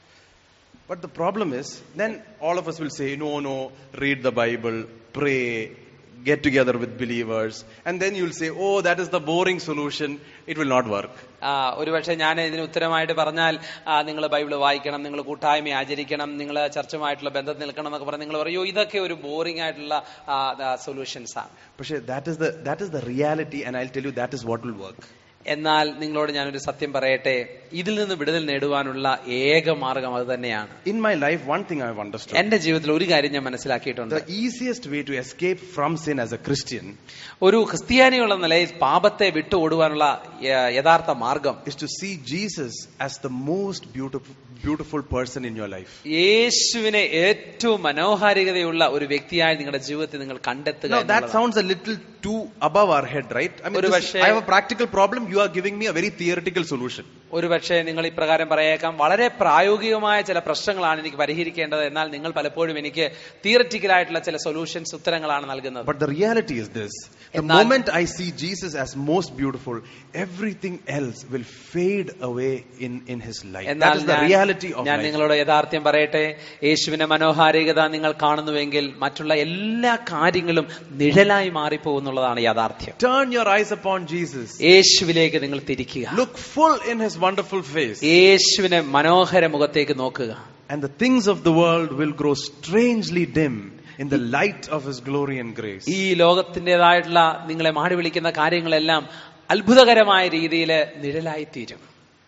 But the problem is, then all of us will say, no, no, read the Bible, pray, get together with believers, and then you'll say, oh, that is the boring solution. It will not work. ആ, ഒരുപക്ഷെ ഞാൻ ഇതിന് ഉത്തരമായിട്ട് പറഞ്ഞാൽ നിങ്ങൾ Bible വായിക്കണം നിങ്ങൾ കൂട്ടായ്മ ആചരിക്കണം നിങ്ങൾ ചർച്ചുമായിട്ടുള്ള ബന്ധത്തിൽ നിൽക്കണം എന്നൊക്കെ പറഞ്ഞ് നിങ്ങൾ പറയോ ഇതൊക്കെ ഒരു ബോറിംഗ് ആയിട്ടുള്ള സൊല്യൂഷൻസ് ആണ് Pasha, that is the that is the reality, and I'll tell you that is what will work. എന്നാൽ നിങ്ങളോട് ഞാനൊരു സത്യം പറയട്ടെ ഇതിൽ നിന്ന് വിടുതൽ നേടുവാനുള്ള ഏക മാർഗം അത് തന്നെയാണ് In my life, one thing I've understood: എന്റെ ജീവിതത്തിൽ ഒരു കാര്യം ഞാൻ മനസ്സിലാക്കിയിട്ടുണ്ട് the easiest way to escape from sin as a Christian ഒരു ക്രിസ്ത്യാനിയുള്ള നിലയിൽ പാപത്തെ വിട്ടു ഓടുവാനുള്ള യ- യഥാർത്ഥ മാർഗം is to see Jesus as the most beautiful beautiful person in your life. യേശുവിനെ ഏറ്റവും മനോഹാരികതയുള്ള ഒരു വ്യക്തിയായി നിങ്ങളുടെ ജീവിതത്തിൽ നിങ്ങൾ കണ്ടെത്തുക Now that എന്നുള്ളതാണ്. sounds a little too above our head, right? I mean, ഒരു this- പക്ഷേ- I have a practical problem. You are giving me a very theoretical solution. ഒരു പക്ഷേ നിങ്ങൾ ഇപ്രകാരം പറയേക്കാം വളരെ പ്രായോഗികമായ ചില പ്രശ്നങ്ങളാണ് എനിക്ക് പരിഹരിക്കേണ്ടത് എന്നാൽ നിങ്ങൾ പലപ്പോഴും എനിക്ക് തിയററ്റിക്കലായിട്ടുള്ള ചില സൊല്യൂഷൻസ് ഉത്തരങ്ങളാണ് നൽകുന്നത് But the reality is this: the എന്നാൽ- moment I see Jesus as most beautiful, everything else will fade away in in His life. That എന്നാൽ is the ഞാൻ- reality of ഞാൻ life. നിങ്ങളോട് യഥാർത്ഥ്യം പറയട്ടെ യേശുവിന്റെ മനോഹാരികത നിങ്ങൾ കാണുന്നുവെങ്കിൽ മറ്റുള്ള എല്ലാ കാര്യങ്ങളും നിഴലായി മാറിപ്പോകുന്നുള്ളതാണ് യാഥാർത്ഥ്യം Turn your eyes upon Jesus. യേശുവിലേക്ക് നിങ്ങൾ തിരിക്കുക Look full in His wonderful face, യേശുവിനെ മനോഹര മുഖത്തേക്ക് നോക്കുക and the things of the world will grow strangely dim in the light of His glory and grace. ഈ ലോകത്തിൻ്റെതായിട്ടുള്ള നിങ്ങളെ മാടി വിളിക്കുന്ന കാര്യങ്ങളെല്ലാം അത്ഭുതകരമായ രീതിയിൽ നിഴലായിത്തീരും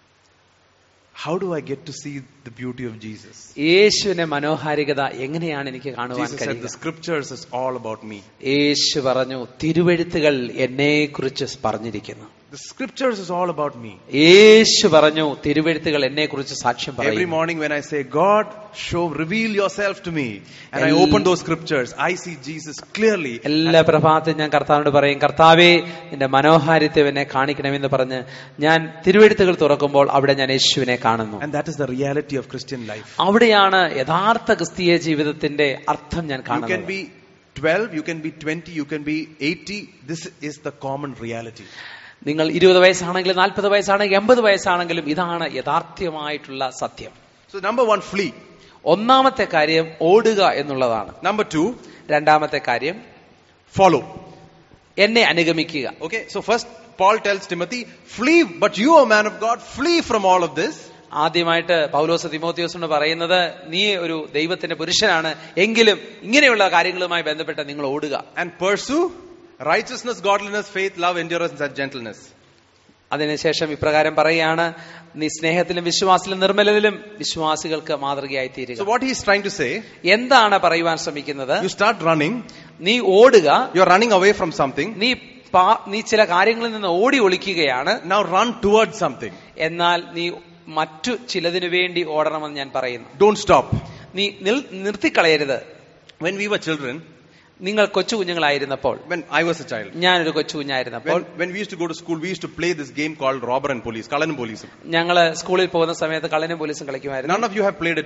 How do I get to see the beauty of Jesus? യേശുവിന്റെ മനോഹാരികത എങ്ങനെയാണ് എനിക്ക് കാണുവാൻ Jesus said, The കഴിയുക scriptures is all about me. യേശു പറഞ്ഞു തിരുവെഴുത്തുകൾ എന്നെ കുറിച്ച് പറഞ്ഞിരിക്കുന്നു The scriptures is all about me. യേശു പറഞ്ഞു തിരുവെഴുത്തുകൾ എന്നെ കുറിച്ച് സാക്ഷ്യം Every പറയും morning when I say, God, show, reveal yourself to me, and I El- open those scriptures, I see Jesus clearly. എല്ലാ പ്രഭാതത്തിലും ഞാൻ കർത്താവിനോട് പറയും കർത്താവേ നിന്റെ മനോഹാരിത്വം എന്നെ കാണിക്കണമെന്ന് പറഞ്ഞ് ഞാൻ തിരുവെഴുത്തുകൾ തുറക്കുമ്പോൾ അവിടെ ഞാൻ യേശുവിനെ കാണുന്നു And that is the reality of Christian life. അവിടെയാണ് യഥാർത്ഥ ക്രിസ്തീയ ജീവിതത്തിന്റെ അർത്ഥം ഞാൻ You can കാണുന്നത് be 12, you can be 20, you can be 80. This is the common reality. നിങ്ങൾ ഇരുപത് വയസ്സാണെങ്കിലും നാൽപ്പത് വയസ്സാണെങ്കിലും എൺപത് വയസ്സാണെങ്കിലും ഇതാണ് യഥാർത്ഥമായിട്ടുള്ള സത്യം So, number one, flee. ഒന്നാമത്തെ കാര്യം ഓടുക എന്നുള്ളതാണ് Number two, രണ്ടാമത്തെ കാര്യം follow. എന്നെ അനുഗമിക്കുക Okay, so first, Paul tells Timothy, flee, but you, O man of God, flee from all of this. ആദ്യമായിട്ട് പൗലോസ് തിമോത്തിയോസിനോട് പറയുന്നത് നീ ഒരു ദൈവത്തിന്റെ പുരുഷനാണ് എങ്കിലും ഇങ്ങനെയുള്ള കാര്യങ്ങളുമായി ബന്ധപ്പെട്ട് നിങ്ങൾ ഓടുക and pursue righteousness, godliness, faith, love, endurance, and gentleness. അതിനുശേഷം ഇപ്രകാരം പറയുകയാണ് നീ സ്നേഹത്തിലും വിശ്വാസത്തിലും നിർമ്മലത്തിലും വിശ്വാസികൾക്ക് മാതൃകയായി So, തീരുക what he's trying to say, എന്താണ് പറയുവാൻ ശ്രമിക്കുന്നത് you start running, നീ ഓടുക you're running away from something, നീ പാ- നീ ചില കാര്യങ്ങളിൽ നിന്ന് ഓടി ഒളിക്കുകയാണ് now run towards something. എന്നാൽ നീ മറ്റു ചിലതിനു വേണ്ടി ഓടണമെന്ന് ഞാൻ പറയുന്നു Don't stop. നീ നിൽ- നിർത്തിക്കളയരുത് When we were children, നിങ്ങൾ കൊച്ചു കുഞ്ഞുങ്ങളായിരുന്നപ്പോൾ when I was a child, ഞാനൊരു കൊച്ചു കുഞ്ഞായിരുന്നപ്പോൾ when, when we used to go to school, we used to play this game called robber and police, Kalan and police. ഞങ്ങള് സ്കൂളിൽ പോകുന്ന സമയത്ത് കള്ളനും പോലീസും കളിക്കുമായിരുന്നു None of you have played it, I know.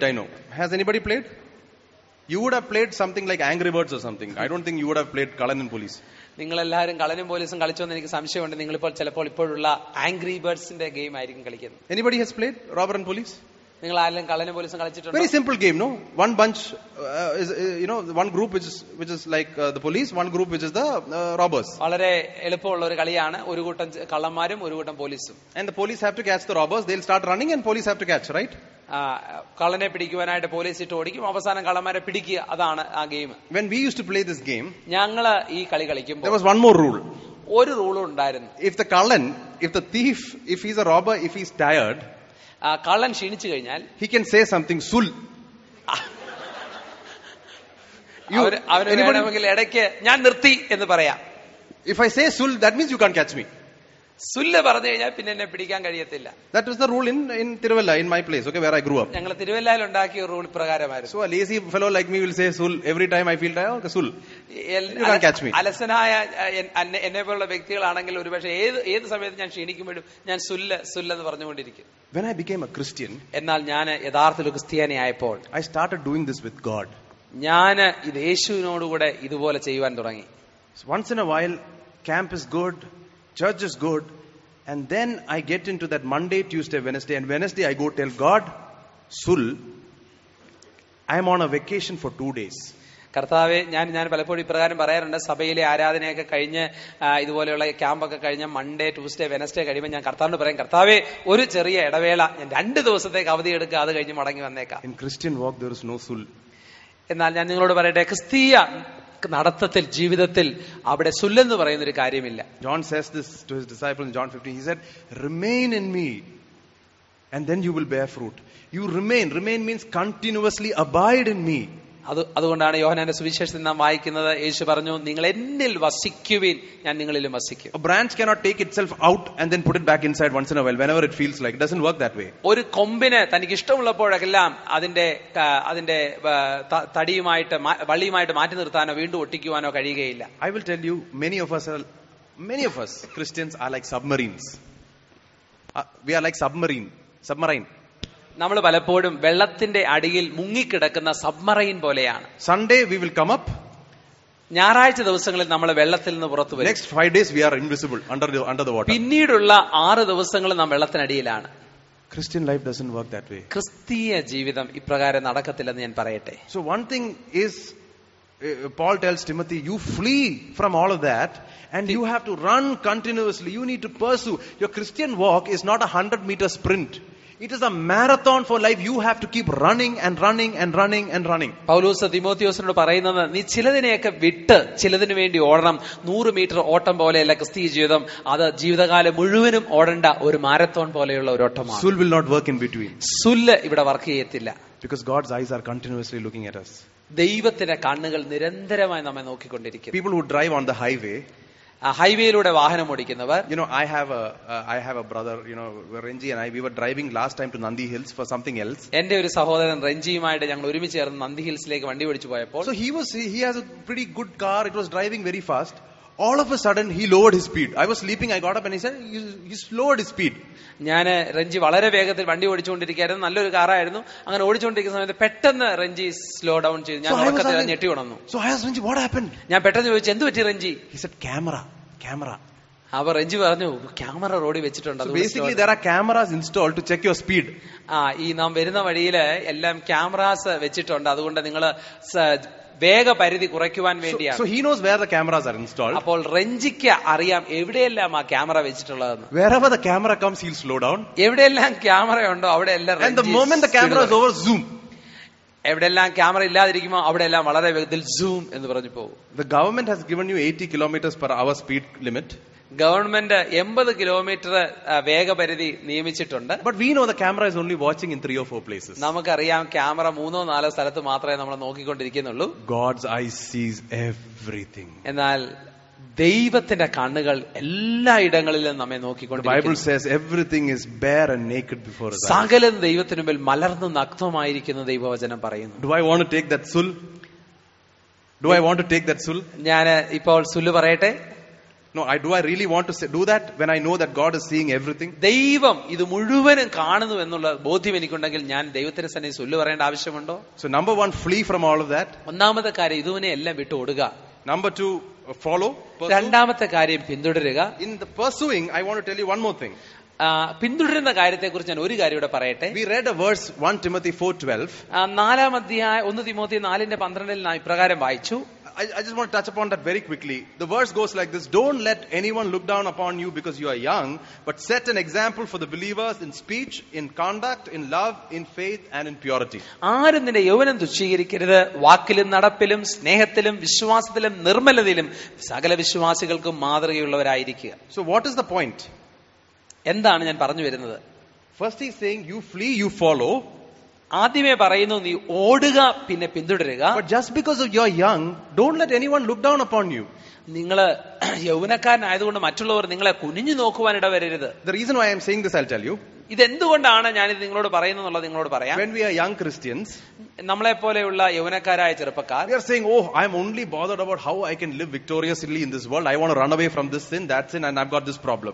Has anybody played? You would have played something like Angry Birds or something. I don't think you would have played Kalan and Police. നിങ്ങളെല്ലാവരും കളനും പോലീസും കളിച്ചോന്ന് എനിക്ക് സംശയമുണ്ട് നിങ്ങളിപ്പോൾ ചിലപ്പോൾ ഇപ്പോഴുള്ള angry ബേർഡ്സിന്റെ game ആയിരിക്കും കളിക്കുന്നത് Anybody has played Robber and Police? നിങ്ങൾ ആരെങ്കിലും കളനും പോലീസും കളിച്ചിട്ടുണ്ടോ Very simple game, no? One bunch uh, is, uh, you know, one group which is which is like uh, the police, one group which is the uh, robbers, വളരെ എളുപ്പമുള്ള ഒരു കളിയാണ് ഒരു കൂട്ടം ചെ- കള്ളന്മാരും ഒരു കൂട്ടം പോലീസും and the police have to catch the robbers. They'll start running, and police have to catch, right? ആ, കള്ളനെ പിടിക്കുവാനായിട്ട് പോലീസ് ഇട്ട് ഓടിക്കും അവസാനം കള്ളന്മാരെ പിടിക്കുക അതാണ് ആ game When we used to play this game, ഞങ്ങള് ഈ കളി there കളിക്കുമ്പോൾ was one more rule. ഒരു റൂളും ഉണ്ടായിരുന്നു If the Kalan, if the thief, if he's a robber, if he's tired, ആ, കള്ളൻ ക്ഷീണിച്ചു കഴിഞ്ഞാൽ he can say something sul. You- അവര് അവന് anybody- വേണമെങ്കിൽ ഇടയ്ക്ക് ഞാൻ നിർത്തി എന്ന് പറയാം If I say sul, that means you can't catch me. സുല്ല് പറഞ്ഞു കഴിഞ്ഞാൽ പിന്നെ എന്നെ പിടിക്കാൻ കഴിയത്തില്ല That was the rule in in Tiruvalla, in my place, okay, where I grew up. ഞങ്ങൾ തിരുവല്ലയിൽ ഉണ്ടാക്കിയ റൂൾ പ്രകാരമായിരുന്നു So a lazy fellow like me will say sul every time I feel tired. Okay, sul. എൽ- You can't catch me. അലസനായ എന്നെ പോലുള്ള വ്യക്തികളാണെങ്കിൽ ഒരുപക്ഷെ ഏത് ഏത് സമയത്ത് ഞാൻ ക്ഷീണിക്കുമ്പോഴും ഞാൻ സുല്ല് സുല്ലെന്ന് പറഞ്ഞുകൊണ്ടിരിക്കും When I became a Christian, എന്നാൽ ഞാൻ യഥാർത്ഥത്തിൽ ക്രിസ്ത്യാനിയായപ്പോൾ I started doing this with God. ഞാൻ ഇത് യേശുവിനോടുകൂടെ ഇതുപോലെ ചെയ്യുവാൻ തുടങ്ങി So once in a while, camp is good, church is good, and then I get into that Monday, Tuesday, Wednesday, and Wednesday I go tell God, Sul, I'm on a vacation for two days. കർത്താവെ ഞാൻ ഞാൻ പലപ്പോഴും ഇപ്രകാരം പറയാറുണ്ട് സഭയിലെ ആരാധനയൊക്കെ കഴിഞ്ഞ് ആ, ഇതുപോലെയുള്ള ക്യാമ്പൊക്കെ കഴിഞ്ഞ് മൺഡേ ട്യൂസ്ഡേ വെനസ്ഡേ കഴിയുമ്പോൾ ഞാൻ കർത്താവിനോട് പറയും കർത്താവെ ഒരു ചെറിയ ഇടവേള ഞാൻ രണ്ട് ദിവസത്തേക്ക് അവധി എടുക്കുക അത് കഴിഞ്ഞ് മടങ്ങി വന്നേക്കാം In Christian walk, there is no Sul. എന്നാൽ ഞാൻ നിങ്ങളോട് പറയട്ടെ ക്രിസ്തീയ നടത്തത്തിൽ ജീവിതത്തിൽ അവിടെ സുല്ലെന്ന് പറയുന്ന ഒരു കാര്യമില്ല John says this to his disciples in John 15. He said, Remain in me, and then you will bear fruit. You remain. Remain means continuously abide in me. അത് അതുകൊണ്ടാണ് യോഹനാന്റെ സുവിശേഷത്തിൽ നാം വായിക്കുന്നത് യേശു പറഞ്ഞു നിങ്ങൾ എന്നിൽ വസിക്കുവിൻ ഞാൻ നിങ്ങളിലും വസിക്കും A branch cannot take itself out and then put it back inside once in a while, whenever it feels like. It doesn't work that way. ഒരു കൊമ്പിന് തനിക്ക് ഇഷ്ടമുള്ളപ്പോഴെല്ലാം അതിന്റെ ആ, അതിന്റെ ആ, ത- തടിയുമായിട്ട് മാ- വള്ളിയുമായിട്ട് മാറ്റി നിർത്താനോ വീണ്ടും ഒട്ടിക്കുവാനോ കഴിയുകയില്ല I will tell you, many of us are, many of us Christians are like submarines. Uh, we are like submarine, submarine. നമ്മൾ പലപ്പോഴും വെള്ളത്തിന്റെ അടിയിൽ മുങ്ങിക്കിടക്കുന്ന സബ്മറൈൻ പോലെയാണ് Sunday we will come up. ഞായറാഴ്ച ദിവസങ്ങളിൽ നമ്മൾ വെള്ളത്തിൽ നിന്ന് പുറത്തു വരും Next five days we are invisible under the, under the water. പിന്നീടുള്ള ആറ് ദിവസങ്ങൾ നാം വെള്ളത്തിനടിയിലാണ് Christian life doesn't work that way. ക്രിസ്തീയ ജീവിതം ഇപ്രകാരം നടക്കത്തില്ലെന്ന് ഞാൻ പറയട്ടെ So one thing is, uh, Paul tells Timothy, you flee from all of that and you have to run continuously. You need to pursue. Your Christian walk is not a hundred meter sprint. It is a marathon for life. You have to keep running and running and running and running. Paulose തിമോത്തിയോസിനോട് പറയുന്നത് നീ ചിലതിനെയൊക്കെ വിട്ട് ചിലതിനു വേണ്ടി ഓടണം നൂറ് metre ഓട്ടം പോലെയല്ല ക്രിസ്തീയ ജീവിതം അത് ജീവിതകാലം മുഴുവനും ഓടേണ്ട ഒരു മാരത്തോൺ പോലെയുള്ള ഒരു ഓട്ടമാണ് Sul will not work in between സുല്ല് ഇവിടെ വർക്ക് ചെയ്യത്തില്ല because God's eyes are continuously looking at us. ദൈവത്തിന്റെ കണ്ണുകൾ നിരന്തരമായി നമ്മെ നോക്കിക്കൊണ്ടിരിക്കുന്നു People who drive on the highway, ആ ഹൈവേയിലൂടെ വാഹനം ഓടിക്കുന്നവർ you know, I have a, uh, I have a brother, you know, Renji and I, we were driving last time to Nandi Hills for something else. എന്റെ ഒരു സഹോദരൻ റെഞ്ചിയുമായിട്ട് ഞങ്ങൾ ഒരുമിച്ച് ചേർന്ന് നന്ദി ഹിൽസിലേക്ക് വണ്ടി ഓടിച്ചു പോയപ്പോൾ So he was, he has a pretty good car. It was driving very fast. All of a sudden, he lowered his speed. I was sleeping. I got up and he said, he, he lowered his speed. ഞാൻ റെഞ്ചി വളരെ വേഗത്തിൽ വണ്ടി ഓടിച്ചുകൊണ്ടിരിക്കുകയായിരുന്നു നല്ലൊരു കാറായിരുന്നു അങ്ങനെ ഓടിച്ചുകൊണ്ടിരിക്കുന്ന സമയത്ത് പെട്ടെന്ന് റെഞ്ചി slow down ചെയ്തു ഞാൻ So I was ഉറക്കത്തിൽ asking- ഞെട്ടി ഉണർന്നു So I asked Renji, what happened? ഞാൻ പെട്ടെന്ന് ചോദിച്ചു എന്ത് പറ്റി റെഞ്ചി He said, camera, camera. അപ്പൊ റെഞ്ചി പറഞ്ഞു ക്യാമറ റോഡിൽ വെച്ചിട്ടുണ്ട് So അതുകൊണ്ട് basically, slow there are cameras installed to check your speed. ആ ഈ നാം വരുന്ന വഴിയില് എല്ലാം ക്യാമറാസ് വെച്ചിട്ടുണ്ട് അതുകൊണ്ട് നിങ്ങൾ വേഗപരിധി കുറയ്ക്കുവാൻ So, വേണ്ടിയാണ് so he knows where the cameras are installed. അപ്പോൾ റെഞ്ചിക്ക് അറിയാം എവിടെയെല്ലാം ആ ക്യാമറ വെച്ചിട്ടുള്ളതെന്ന് Wherever the camera comes, he'll slow down. എവിടെയെല്ലാം ക്യാമറ ഉണ്ടോ അവിടെ എല്ലാം And the moment the camera is over, zoom. എവിടെയെല്ലാം ക്യാമറ ഇല്ലാതിരിക്കുമോ അവിടെ എല്ലാം വളരെ വേഗത്തിൽ സൂം എന്ന് പറഞ്ഞു പോകും The government has given you 80 kilometers per hour speed limit. Government എൺപത് കിലോമീറ്റർ വേഗപരിധി നിയമിച്ചിട്ടുണ്ട് But we know the camera is only watching in three or four places. നമുക്കറിയാം ക്യാമറ മൂന്നോ നാലോ സ്ഥലത്ത് മാത്രമേ നമ്മൾ നോക്കിക്കൊണ്ടിരിക്കുന്നുള്ളൂ God's eyes sees everything. എന്നാൽ ദൈവത്തിന്റെ കണ്ണുകൾ എല്ലായിടങ്ങളിലും നമ്മെ The Bible നോക്കിക്കൊണ്ടിരിക്കുന്നു says everything is bare and naked before us. സകലം ദൈവത്തിനു മുമ്പിൽ മലർന്നു നഗ്നമായിരിക്കുന്ന ദൈവവചനം പറയുന്നു Do I want to take that sul? Do I want to take that sul? ഞാൻ ഇപ്പോൾ സുല്ലു പറയട്ടെ No, I do I really want to say, do that when I know that God is seeing everything? ദൈവം ഇത് മുഴുവനും കാണുന്നു എന്നുള്ള ബോധ്യം എനിക്കുണ്ടെങ്കിൽ ഞാൻ ദൈവത്തിന് തന്നെ ചൊല്ലു പറയേണ്ട ആവശ്യമുണ്ടോ So number one, flee from all of that. ഒന്നാമത്തെ കാര്യം ഇതിനെ എല്ലാം വിട്ടു ഓടുക Number two, uh, follow. pursue. രണ്ടാമത്തെ കാര്യം പിന്തുടരുക In the pursuing, I want to tell you one more thing. ആ, പിന്തുടരുന്ന കാര്യത്തെക്കുറിച്ച് ഞാൻ ഒരു കാര്യം ഇവിടെ പറയട്ടെ We read a verse 1 Timothy 4:12. ആ, നാലാം അധ്യായ ഒന്ന് തിമോത്തി നാലിന്റെ പന്ത്രണ്ടിൽ നാം ഇപ്രകാരം വായിച്ചു I, I just want to touch upon that very quickly. The verse goes like this Don't let anyone look down upon you because you are young, but set an example for the believers in speech, in conduct, in love, in faith, and in purity. ആരും നിന്റെ യൗവനം തുച്ഛീകരിക്കരുത് വാക്കിലും നടപ്പിലും സ്നേഹത്തിലും വിശ്വാസത്തിലും നിർമ്മലതയിലും സകല വിശ്വാസികൾക്കും മാതൃകയുള്ളവരായിരിക്കുക So, what is the point? എന്താണ് ഞാൻ പറഞ്ഞു വരുന്നത് First, he's saying, You flee, you follow, ആദ്യമേ പറയുന്നു നീ ഓടുക പിന്നെ പിന്തുടരുക but just because of you're young, don't let anyone look down upon you. നിങ്ങള് യൗവനക്കാരനായതുകൊണ്ട് മറ്റുള്ളവർ നിങ്ങളെ കുനിഞ്ഞു നോക്കുവാൻ ഇടവരരുത് The reason why I'm saying this, I'll tell you. ഇതെന്തുകൊണ്ടാണ് ഞാനിത് നിങ്ങളോട് പറയുന്നത് നിങ്ങളോട് പറയാം When we are young Christians, നമ്മളെ പോലെയുള്ള യൗവനക്കാരായ ചെറുപ്പക്കാർ we are saying, Oh, I'm only bothered about how I can live victoriously in this world. I want to run away from this sin, that sin, and I've got this problem.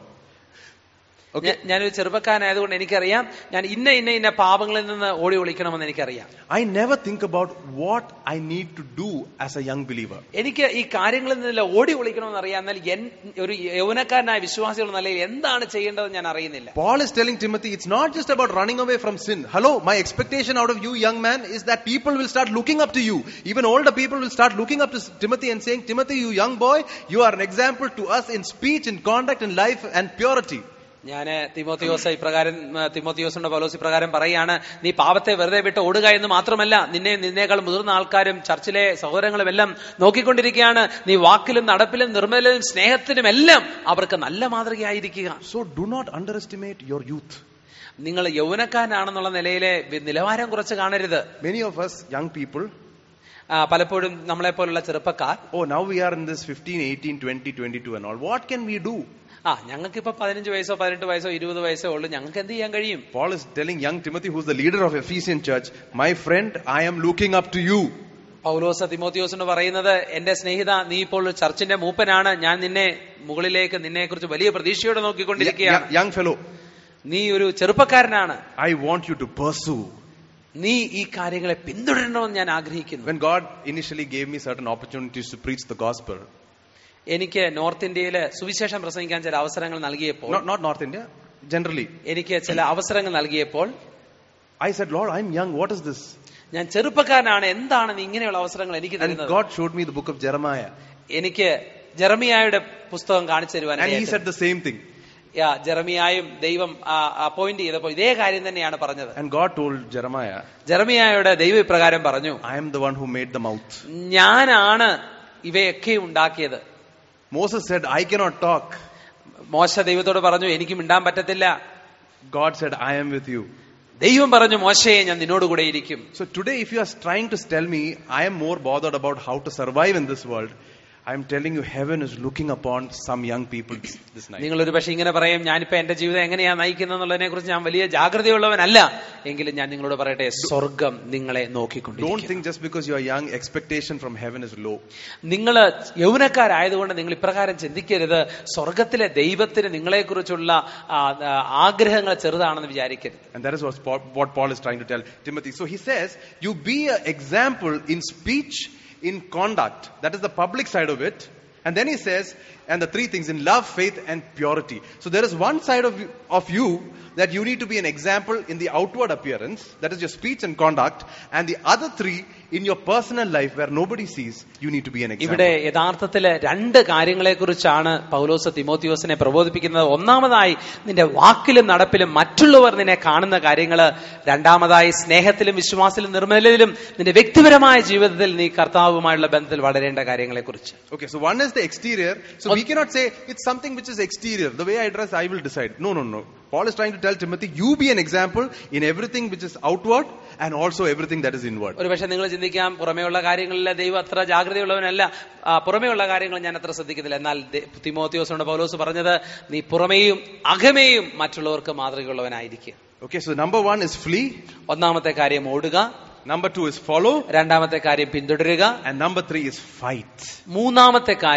Okay? ഞാ- ഞാനൊരു ചെറുപ്പക്കാരനായതുകൊണ്ട് എനിക്കറിയാം ഞാൻ ഇന്ന ഇന്ന ഇന്ന പാപങ്ങളിൽ നിന്ന് ഓടി ഒളിക്കണമെന്ന് എനിക്കറിയാം I never think about what I need to do as a young believer. എനിക്ക് ഈ കാര്യങ്ങളിൽ നിന്നല്ല ഓടി ഒളിക്കണമെന്ന് അറിയാം എന്നാൽ എൻ- ഒരു യൗവനക്കാരനായ വിശ്വാസികൾ നിലയിൽ എന്താണ് ചെയ്യേണ്ടതെന്ന് ഞാൻ അറിയുന്നില്ല Paul is telling Timothy, it's not just about running away from sin. Hello, my expectation out of you, young man, is that people will start looking up to you. Even older people will start looking up to Timothy and saying, Timothy, you young boy, you are an example to us in speech, in conduct, in life, and purity. ഞാൻ തിമോത്തിയോസ് ഇപ്രകാരം ആ, തിമോത്തിയോസിന്റെ പൗലോസ് ഇപ്രകാരം പറയാണ് നീ പാപത്തെ വെറുതെ വിട്ട് ഓടുക എന്ന് മാത്രമല്ല നിന്നെ നിന്നേക്കാൾ മുതിർന്ന ആൾക്കാരും ചർച്ചിലെ സഹോദരങ്ങളും എല്ലാം നോക്കിക്കൊണ്ടിരിക്കുകയാണ് നീ വാക്കിലും നടപ്പിലും നിർമ്മലും സ്നേഹത്തിലും എല്ലാം അവർക്ക് നല്ല മാതൃകയായിരിക്കുക So do not underestimate your youth. നിങ്ങൾ യൗവനക്കാരനാണെന്നുള്ള നിലയിലെ വി- നിലവാരം കുറച്ച് കാണരുത് Many of us, young people, ആ, പലപ്പോഴും നമ്മളെ പോലുള്ള ചെറുപ്പക്കാർ oh, now we are in this 15, 18, 20, 22 and all. What can we do? ആ ഞങ്ങൾക്ക് ഇപ്പൊ പതിനഞ്ച് വയസ്സോ പതിനെട്ട് വയസ്സോ ഇരുപത് വയസ്സോ ഉള്ളൂ ഞങ്ങൾക്ക് എന്ത് ചെയ്യാൻ കഴിയും Paul is telling young Timothy, who's the leader of Ephesian church, my friend, I am looking up to you. പൗലോസ് തിമോത്തിയോസിന് പറയുന്നത് എന്റെ സ്നേഹിത നീ ഇപ്പോൾ ഒരു ചർച്ചിന്റെ മൂപ്പനാണ് ഞാൻ നിന്നെ മുകളിലേക്ക് നിന്നെ കുറിച്ച് വലിയ പ്രതീക്ഷയോടെ Y- നോക്കിക്കൊണ്ടിരിക്കുകയാണ് y- young fellow, നീ ഒരു ചെറുപ്പക്കാരനാണ് I want you to pursue. നീ ഈ കാര്യങ്ങളെ പിന്തുടരണമെന്ന് ഞാൻ ആഗ്രഹിക്കുന്നു When God initially gave me certain opportunities to preach the gospel, എനിക്ക് നോർത്ത് ഇന്ത്യയില് സുവിശേഷം പ്രസംഗിക്കാൻ ചില അവസരങ്ങൾ നൽകിയപ്പോൾ not, not North India, generally, എനിക്ക് ചില അവസരങ്ങൾ നൽകിയപ്പോൾ I said, Lord, I'm young, what is this? ഞാൻ ചെറുപ്പക്കാരനാണ് എന്താണ് നീ ഇങ്ങനെയുള്ള അവസരങ്ങൾ എനിക്ക് And തരുന്നത് God showed me the book of Jeremiah. എനിക്ക് ജെറമിയായുടെ പുസ്തകം കാണിച്ചു തരുവാൻ And he ഇടയായി. said the same thing. യാ, ജെറമിയായും ദൈവം അപ്പോയിന്റ് ചെയ്തപ്പോൾ ഇതേ കാര്യം തന്നെയാണ് പറഞ്ഞത് And God told Jeremiah, ജെറമിയായോട് ദൈവം ഇപ്രകാരം പറഞ്ഞു I am the one who made the mouth. ഞാനാണ് ഇവയൊക്കെ ഉണ്ടാക്കിയത് Moses said, I cannot talk. മോശ ദൈവത്തോട് പറഞ്ഞു എനിക്ക് മിണ്ടാൻ പറ്റത്തില്ല God said, I am with you. ദൈവം പറഞ്ഞു മോശയെ ഞാൻ നിന്നോടുകൂടെ ഇരിക്കും So today, if you are trying to tell me, I am more bothered about how to survive in this world, I am telling you, heaven is looking upon some young people this, this night. നിങ്ങൾ ഒരു പക്ഷെ ഇങ്ങനെ പറയും ഞാനിപ്പോ എന്റെ ജീവിതം എങ്ങനെയാ നയിക്കുന്നതിനെ കുറിച്ച് ഞാൻ വലിയ ജാഗ്രതയുള്ളവനല്ല എങ്കിലും ഞാൻ നിങ്ങളോട് പറയട്ടെ സ്വർഗം നിങ്ങളെ Don't നോക്കിക്കൊണ്ടിരിക്കും think just because you are young, expectation from heaven is low. നിങ്ങൾ യൗവനക്കാരായതുകൊണ്ട് നിങ്ങൾ ഇപ്രകാരം ചിന്തിക്കരുത് സ്വർഗത്തിലെ ദൈവത്തിന് നിങ്ങളെക്കുറിച്ചുള്ള ആ, ആ, ആഗ്രഹങ്ങൾ ചെറുതാണെന്ന് വിചാരിക്കരുത് And that is what Paul, what Paul is trying to tell Timothy. So he says, you be an example in speech, in conduct. That is the public side of it. And then he says, and the three things in love, faith, and purity. So there is one side of you, of you that you need to be an example in the outward appearance, that is your speech and conduct, and the other three in your personal life where nobody sees, you need to be an example. ഇവിടെ യഥാർത്ഥത്തില് രണ്ട് കാര്യങ്ങളെ കുറിച്ചാണ് പൗലോസ് തിമോത്തിയോസിനെ പ്രബോധിപ്പിക്കുന്നത് ഒന്നാമതായി നിന്റെ വാക്കിലും നടപ്പിലും മറ്റുള്ളവർ നിന്നെ കാണുന്ന കാര്യങ്ങള് രണ്ടാമതായി സ്നേഹത്തിലും വിശ്വാസത്തിലും നിർമ്മലയിലും നിന്റെ വ്യക്തിപരമായ ജീവിതത്തിൽ നീ കർത്താവുമായുള്ള ബന്ധത്തിൽ വളരേണ്ട കാര്യങ്ങളെ കുറിച്ച് Okay, so one is the exterior. So we cannot say it's something which is exterior. The way I dress, I will decide. No, no, no. Paul is trying to tell Timothy, you be an example in everything which is outward and also everything that is inward. ഒരു പക്ഷെ നിങ്ങൾ ചിന്തിക്കാം പുറമേയുള്ള കാര്യങ്ങളിൽ ദൈവം അത്ര ജാഗ്രതയുള്ളവനല്ല ആ, പുറമേയുള്ള കാര്യങ്ങൾ ഞാൻ അത്ര ശ്രദ്ധിക്കുന്നില്ല എന്നാൽ ദേ- തിമോത്തിയോസിനോട് പൗലോസ് പറഞ്ഞത് നീ പുറമേയും അകമേയും മറ്റുള്ളവർക്ക് മാതൃകയുള്ളവനായിരിക്കുക Okay, so number one is flee. ഒന്നാമത്തെ കാര്യം ഓടുക Number two is follow. രണ്ടാമത്തെ കാര്യം പിന്തുടരുക And number three is fight. മൂന്നാമത്തെ കാര്യം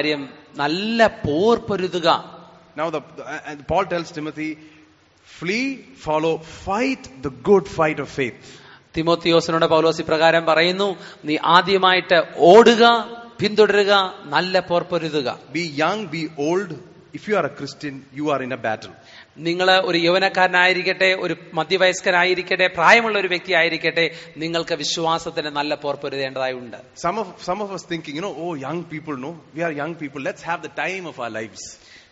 നല്ല പോർ പൊരുതുക Now, the, uh, and Paul tells Timothy, flee, follow, fight the good fight of faith. തിമോത്തിയോസിനോട് പൗലോസ് ഇപ്രകാരം പറയുന്നു നീ ആദ്യമായിട്ട് ഓടുക പിന്തുടരുക നല്ല പോർ പൊരുതുക Be young, be old. If you are a Christian, you are in a battle. നിങ്ങൾ ഒരു യൗവനക്കാരനായിരിക്കട്ടെ ഒരു മധ്യവയസ്കനായിരിക്കട്ടെ പ്രായമുള്ള ഒരു വ്യക്തി ആയിരിക്കട്ടെ നിങ്ങൾക്ക് വിശ്വാസത്തിന് നല്ല പോർ പൊരുതേണ്ടതായി ഉണ്ട് Some of, some of us thinking, you know, oh, young people, no, we are young people. Let's have the time of our lives.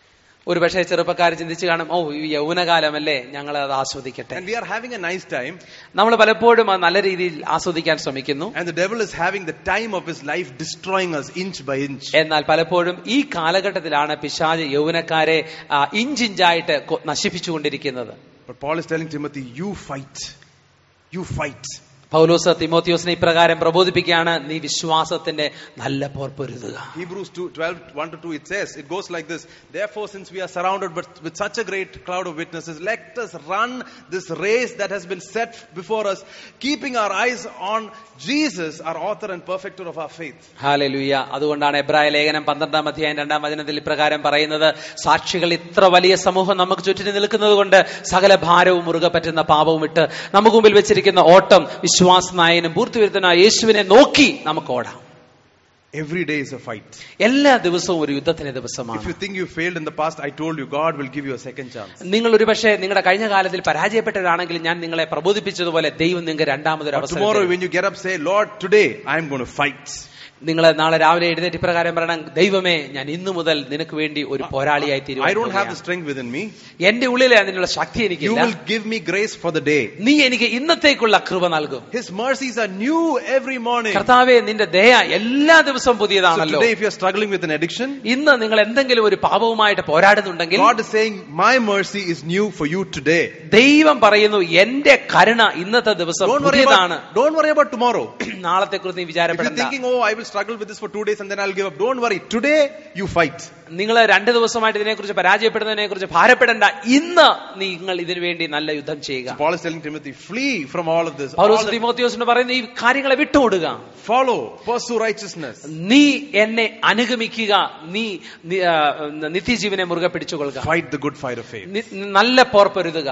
ഒരു പക്ഷേ ചെറുപ്പക്കാർ ചിന്തിച്ചു കാണും ഓ ഈ യൗവനകാലമല്ലേ ഞങ്ങൾ അത് ആസ്വദിക്കട്ടെ And we are having a nice time. നമ്മൾ പലപ്പോഴും അത് നല്ല രീതിയിൽ ആസ്വദിക്കാൻ ശ്രമിക്കുന്നു And the devil is having the time of his life destroying us inch by inch. എന്നാൽ പലപ്പോഴും ഈ കാലഘട്ടത്തിലാണ് പിശാജ് യൗവനക്കാരെ ആ, ഇഞ്ചിഞ്ചായിട്ട് കൊ- നശിപ്പിച്ചുകൊണ്ടിരിക്കുന്നത് But Paul is telling Timothy, you fight. You fight. പൗലോസ് തിമോത്തിയോസിനെ ഇപ്രകാരം പ്രബോധിപ്പിക്കുകയാണ് നീ വിശ്വാസത്തിന്റെ നല്ല പോർ പൊരുതുക Hebrews 2, 12, 1 to 2, it says, it goes like this. Therefore, since we are surrounded but with such a great cloud of witnesses, let us run this race that has been set before us, keeping our eyes on Jesus, our author and perfecter of our faith. ഹാലലുയ്യ അതുകൊണ്ടാണ് എബ്രായ ലേഖനം പന്ത്രണ്ടാം അധ്യായം രണ്ടാം വചനത്തിൽ ഇപ്രകാരം പറയുന്നത് സാക്ഷികൾ ഇത്ര വലിയ സമൂഹം നമുക്ക് ചുറ്റിന് നിൽക്കുന്നത് കൊണ്ട് സകല ഭാരവും മുറുകെ പറ്റുന്ന പാപവും ഇട്ട് നമുക്ക് മുമ്പിൽ വെച്ചിരിക്കുന്ന ഓട്ടം വിശ്വാസനായനും പൂർത്തിവരുത്തുന്ന യേശുവിനെ നോക്കി നമുക്ക് ഓടാം Every day is a fight. എല്ലാ ദിവസവും ഒരു യുദ്ധത്തിന്റെ If ദിവസമാണ് you think you failed in the past, I told you, God will give you a second chance. നിങ്ങൾ ഒരുപക്ഷെ നിങ്ങളുടെ കഴിഞ്ഞ കാലത്തിൽ പരാജയപ്പെട്ടവരാണെങ്കിൽ ഞാൻ നിങ്ങളെ പ്രബോധിപ്പിച്ചതുപോലെ ദൈവം നിങ്ങൾക്ക് രണ്ടാമതൊരു But അവസരം tomorrow, തരും. when you get up, say, Lord, today I am going to fight. നിങ്ങൾ നാളെ രാവിലെ എഴുന്നേറ്റ് ഇപ്രകാരം പറയണം ദൈവമേ ഞാൻ ഇന്നു മുതൽ നിനക്ക് വേണ്ടി ഒരു പോരാളിയായി I don't have the തീരുമാനം strength within me. എന്റെ ഉള്ളിലെ അതിനുള്ള ശക്തി You എനിക്കില്ല will give me grace for the day. നീ എനിക്ക് ഇന്നത്തേക്കുള്ള കൃപ നൽകും His mercies are new every morning. കർത്താവെ നിന്റെ ദയ എല്ലാ ദിവസവും So പുതിയതാണല്ലോ today, if you're struggling with an addiction, ഇന്ന് നിങ്ങൾ എന്തെങ്കിലും ഒരു പാപവുമായിട്ട് പോരാടുന്നുണ്ടെങ്കിൽ God is saying, My mercy is new for you today. ദൈവം പറയുന്നു എന്റെ കരുണ ഇന്നത്തെ ദിവസം Don't worry പുതിയതാണ് about, don't worry about tomorrow. നാളത്തെ കുറിച്ച് നീ If you're വിചാരപ്പെടണ്ട thinking, oh, I will struggle with this for two days and then I'll give up. Don't worry. Today, you fight. നിങ്ങൾ രണ്ട് ദിവസമായിട്ട് ഇതിനെക്കുറിച്ച് പരാജയപ്പെടുന്നതിനെ കുറിച്ച് ഭാരപ്പെടേണ്ട ഇന്ന് നിങ്ങൾ ഇതിനു വേണ്ടി നല്ല യുദ്ധം ചെയ്യുക Paul is telling Timothy, flee from all of this. All Paulose the- തിമോത്തിയോസിന് പറയുന്നു ഈ കാര്യങ്ങളെ വിട്ടുകൊടുക follow, pursue righteousness. നീ എന്നെ അനുഗമിക്കുക നീ നി- ആ, നിത്യജീവനെ മുറുകെ പിടിച്ചുകൊള്ളുക Fight the good fight of faith. നി- നല്ല പോർപ്പൊരുതുക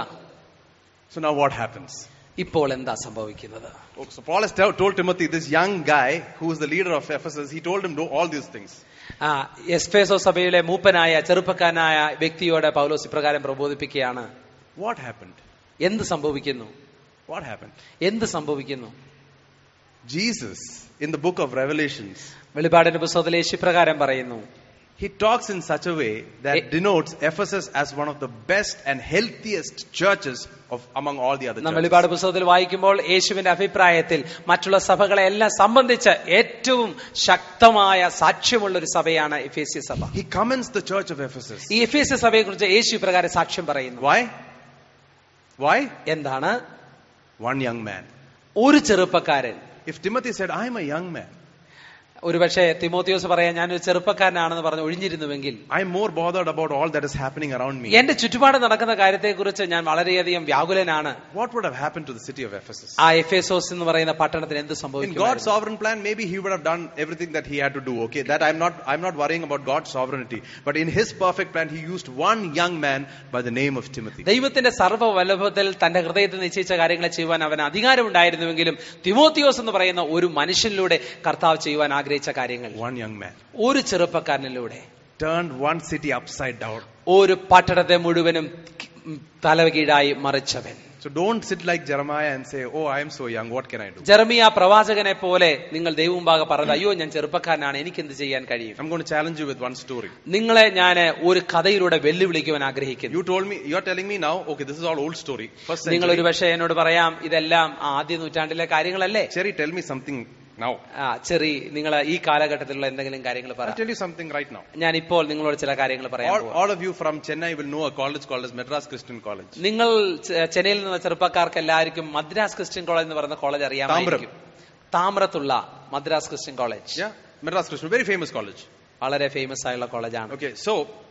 So now what happens? ഇപ്പോൾ എന്താ സംഭവിക്കുന്നത് Oh, So Paul has tell- told Timothy, this young guy who is the leader of Ephesus, he told him do all these things. ആ എസ്ഫേസോ സഭയിലെ മൂപ്പനായ ചെറുപ്പക്കാരനായ വ്യക്തിയോട് പൗലോസ് ഇപ്രകാരം പ്രബോധിപ്പിക്കുകയാണ് What happened? എന്ത് സംഭവിക്കുന്നു What happened? എന്ത് സംഭവിക്കുന്നു Jesus, in the book of Revelations, വെളിപാടിന്റെ പുസ്തകത്തിൽ യേശു ഇപ്രകാരം പറയുന്നു he talks in such a way that Eh- denotes Ephesus as one of the best and healthiest churches of among all the other നാം churches. വെളിപാട് പുസ്തകത്തിൽ വായിക്കുമ്പോൾ യേശുവിന്റെ അഭിപ്രായത്തിൽ മറ്റുള്ള സഭകളെ എല്ലാം സംബന്ധിച്ച് ഏറ്റവും ശക്തമായ സാക്ഷ്യമുള്ള ഒരു സഭയാണ് എഫേസ്യ സഭ He commends the church of Ephesus. ഈ എഫേസ്യ സഭയെ കുറിച്ച് യേശു ഇപ്രകാരം സാക്ഷ്യം പറയുന്നു Why? Why? എന്താണ് One young man. ഒരു ചെറുപ്പക്കാരൻ If Timothy said, I am a young man, ഒരുപക്ഷെ തിമോത്തിയോസ് പറയാൻ ഞാനൊരു ചെറുപ്പക്കാരനാണെന്ന് പറഞ്ഞ് ഒഴിഞ്ഞിരുന്നുവെങ്കിൽ I'm more bothered about all that is happening around me. എന്റെ ചുറ്റുപാട് നടക്കുന്ന കാര്യത്തെക്കുറിച്ച് ഞാൻ വളരെയധികം വ്യാകുലനാണ് What would have happened to the city of Ephesus? ആ എഫേസോസ് എന്ന് പറയുന്ന പട്ടണത്തിന് എന്ത് In സംഭവിക്കും God's sovereign plan, maybe he would have done everything that he had to do. Okay, that I'm not, I'm not worrying about God's sovereignty. But in his perfect plan, he used one young man by the name of Timothy. ദൈവത്തിന്റെ സർവ്വ വല്ലഭത്തിൽ തന്റെ ഹൃദയത്തിൽ നിശ്ചയിച്ച കാര്യങ്ങളെ ചെയ്യുവാൻ അവന് അധികാരമുണ്ടായിരുന്നുവെങ്കിലും തിമോത്തിയോസ് എന്ന് പറയുന്ന ഒരു മനുഷ്യനിലൂടെ കർത്താവ് ചെയ്യുവാൻ ആഗ്രഹിച്ച കാര്യങ്ങൾ One young man ഒരു ചെറുപ്പക്കാരനിലൂടെ turned one city upside down. ഒരു പട്ടണത്തെ മുഴുവനും തലകീഴായി മറിച്ചവൻ So don't sit like Jeremiah and say, Oh, I am so young, what can I do? Jeremiah പ്രവാചകനെ പോലെ നിങ്ങൾ ദൈവമുമ്പാകെ പറഞ്ഞത് അയ്യോ ഞാൻ ചെറുപ്പക്കാരനാണ് എനിക്ക് എന്ത് ചെയ്യാൻ കഴിയും I'm going to challenge you with one story. നിങ്ങളെ ഞാൻ ഒരു കഥയിലൂടെ വെല്ലുവിളിക്കുവാൻ ആഗ്രഹിക്കുന്നു You told me, you're telling me now, okay, this is all old story. First നിങ്ങൾ ഒരു century. പക്ഷേ എന്നോട് പറയാം ഇതെല്ലാം ആദ്യ നൂറ്റാണ്ടിലെ കാര്യങ്ങളല്ലേ Cherry, tell me something now. ആ ചെറി നിങ്ങൾ ഈ കാലഘട്ടത്തിലുള്ള എന്തെങ്കിലും കാര്യങ്ങൾ പറ I'll tell you something right now. ഞാൻ ഇപ്പോൾ നിങ്ങളോട് ചില കാര്യങ്ങൾ പറയാൻ All, പോവാം all of you from Chennai will know a college called as Madras Christian College. നിങ്ങൾ ചെ- ചെന്നൈയിൽ നിന്ന ചെറുപ്പക്കാർക്ക് എല്ലാവർക്കും മദ്രാസ് ക്രിസ്ത്യൻ കോളേജ് എന്ന് പറയുന്ന കോളേജ് അറിയാമായിരിക്കും താമ്രത്തുള്ള Madras Christian college Yeah, Madras Christian, very famous college. വളരെ ഫേമസ് ആയുള്ള കോളേജാണ് Okay, so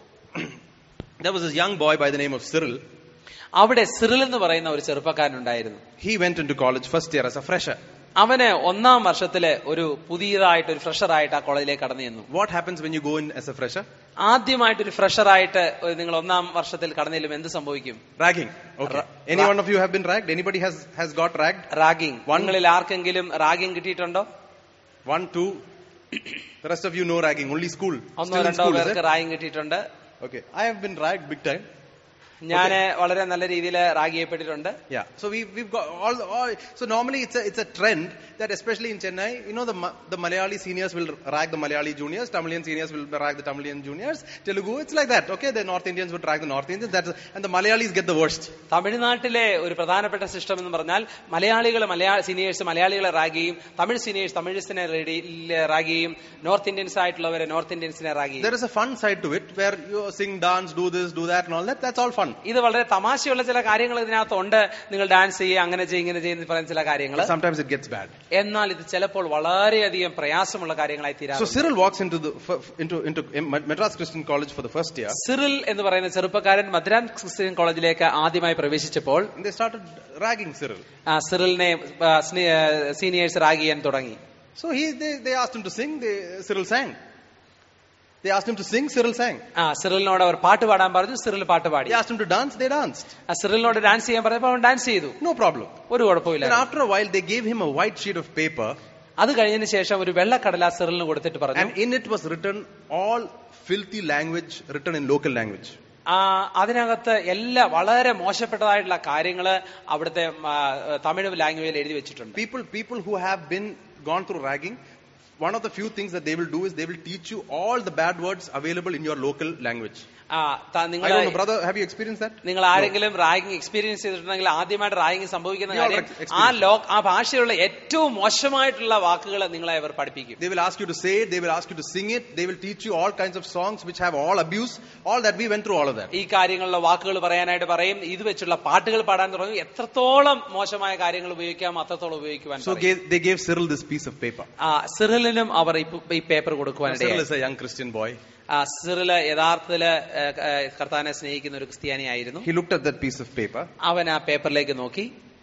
there was this young boy by the name of Cyril. അവിടെ സിറിൽ എന്ന് പറയുന്ന ഒരു ചെറുപ്പക്കാരനുണ്ടായിരുന്നു He went into college first year as a fresher. അവന് ഒന്നാം വർഷത്തില് ഒരു പുതിയതായിട്ട് ഒരു ഫ്രഷറായിട്ട് ആ കോളേജിലേക്ക് കടന്നു ചെന്നു What happens when you go in as a fresher? ആദ്യമായിട്ട് ഒരു ഫ്രഷറായിട്ട് നിങ്ങൾ ഒന്നാം വർഷത്തിൽ കടന്നു ചെല്ലും എന്ത് സംഭവിക്കും Ragging. Okay. Any one of you have been ragged? Anybody has, has got ragged? Ragging നിങ്ങളിൽ ആർക്കെങ്കിലും റാഗിങ് കിട്ടിയിട്ടുണ്ടോ One, two. The rest of you know ragging. Only school. ഒന്നോ Still in രണ്ടോ school, is പേർക്ക് it? റാഗിങ് കിട്ടിയിട്ടുണ്ട് Okay. I have been ragged big time. ഞാന് വളരെ നല്ല രീതിയിൽ റാഗ് ചെയ്യപ്പെട്ടിട്ടുണ്ട് Yeah. So we, we've got all, all, so normally it's a, it's a trend that especially in Chennai, you know, the, Ma- the Malayali seniors will rag the Malayali juniors, Tamilian seniors will rag the Tamilian juniors, Telugu, it's like that. Okay. The North Indians would rag the North Indians, that's, and the Malayalis get the worst. തമിഴ്നാട്ടിലെ ഒരു പ്രധാനപ്പെട്ട system എന്ന് പറഞ്ഞാൽ മലയാളികൾ മലയാള seniors മലയാളികളെ rag ചെയ്യും Tamil seniors തമിഴ്സിനെ റാഗ് ചെയ്യും നോർത്ത് ഇന്ത്യൻസ് ആയിട്ടുള്ളവരെ നോർത്ത് ഇന്ത്യൻസിനെ റാഗ് ചെയ്യും There is a fun side to it where you sing, dance, do this, do that and all that. That's all fun. ഇത് വളരെ തമാശയുള്ള ചില കാര്യങ്ങൾ ഇതിനകത്തുണ്ട് നിങ്ങൾ ഡാൻസ് ചെയ്യുക അങ്ങനെ ചെയ്യുക ഇങ്ങനെ ചെയ്യുന്ന പറയുന്ന ചില കാര്യങ്ങൾ But sometimes it gets bad. എന്നാൽ ഇത് ചിലപ്പോൾ വളരെയധികം പ്രയാസമുള്ള കാര്യങ്ങളായി So തീരാറുണ്ട് Cyril walks into the f- into into Madras Christian College for the first year, Cyril എന്ന് പറയുന്ന ചെറുപ്പക്കാരൻ മദ്രാസ് ക്രിസ്ത്യൻ കോളേജിലേക്ക് ആദ്യമായി പ്രവേശിച്ചപ്പോൾ and they started ragging Cyril. ആ, സിറിലിനെ ആ, സ്നി- ആ, സീനിയേഴ്സ് റാഗ് ചെയ്യാൻ തുടങ്ങി So he they, they asked him to sing. They, Cyril sang. They asked him to sing. Cyril sang. ആ സിറിലിനോട് അവർ പാട്ട് പാടാൻ പറഞ്ഞു സിറിൽ പാട്ട് പാടി They asked him to dance. They danced. ആ സിറിലിനോട് ഡാൻസ് ചെയ്യാൻ പറഞ്ഞപ്പോൾ അവൻ ഡാൻസ് ചെയ്തു No problem. ഒരു കുഴപ്പമില്ല Then after a while, they gave him a white sheet of paper, അത് കഴിഞ്ഞതിന് ശേഷം ഒരു വെള്ളക്കടലാ സിറിലിന് കൊടുത്തിട്ട് പറഞ്ഞു and in it was written all filthy language written in local language. ആ അതിനകത്ത് എല്ലാ വളരെ മോശപ്പെട്ടതായിട്ടുള്ള കാര്യങ്ങള് അവിടുത്തെ ആ, തമിഴ് ലാംഗ്വേജിൽ എഴുതി വെച്ചിട്ടുണ്ട് People, people who have been gone through ragging, one of the few things that they will do is they will teach you all the bad words available in your local language. ആ ത- I നിങ്ങൾ don't know, brother. Have you experienced that? നിങ്ങൾ ആരെങ്കിലും ragging experience ചെയ്തിട്ടുണ്ടെങ്കിൽ ആദ്യമായിട്ട് ragging സംഭവിക്കുന്ന We all കാര്യം experience ആ ലോ ആ ഭാഷയുള്ള ഏറ്റവും മോശമായിട്ടുള്ള വാക്കുകൾ നിങ്ങളെ അവർ പഠിപ്പിക്കും They will ask you to say it. They will ask you to sing it. They will teach you all kinds of songs which have all abuse. All that we went through all of that. ഈ കാര്യങ്ങളിലെ വാക്കുകൾ പറയാനായിട്ട് പറയും ഇത് വെച്ചുള്ള പാട്ടുകൾ പാടാൻ തുടങ്ങും എത്രത്തോളം മോശമായ കാര്യങ്ങൾ ഉപയോഗിക്കാം അത്രത്തോളം ഉപയോഗിക്കുവാൻ So പറയും. gave, they gave Cyril this piece of paper. ആ സിറിലിനും അവർ ഈ പു- ഈ പേപ്പർ Cyril കൊടുക്കുവാനിടയായി is a young Christian boy. ആ സിറില് യഥാർത്ഥത്തില് ഏ, ഏ, കർത്താനെ സ്നേഹിക്കുന്ന ഒരു ക്രിസ്ത്യാനിയായിരുന്നു He looked at that piece of paper. അവൻ ആ പേപ്പറിലേക്ക് നോക്കി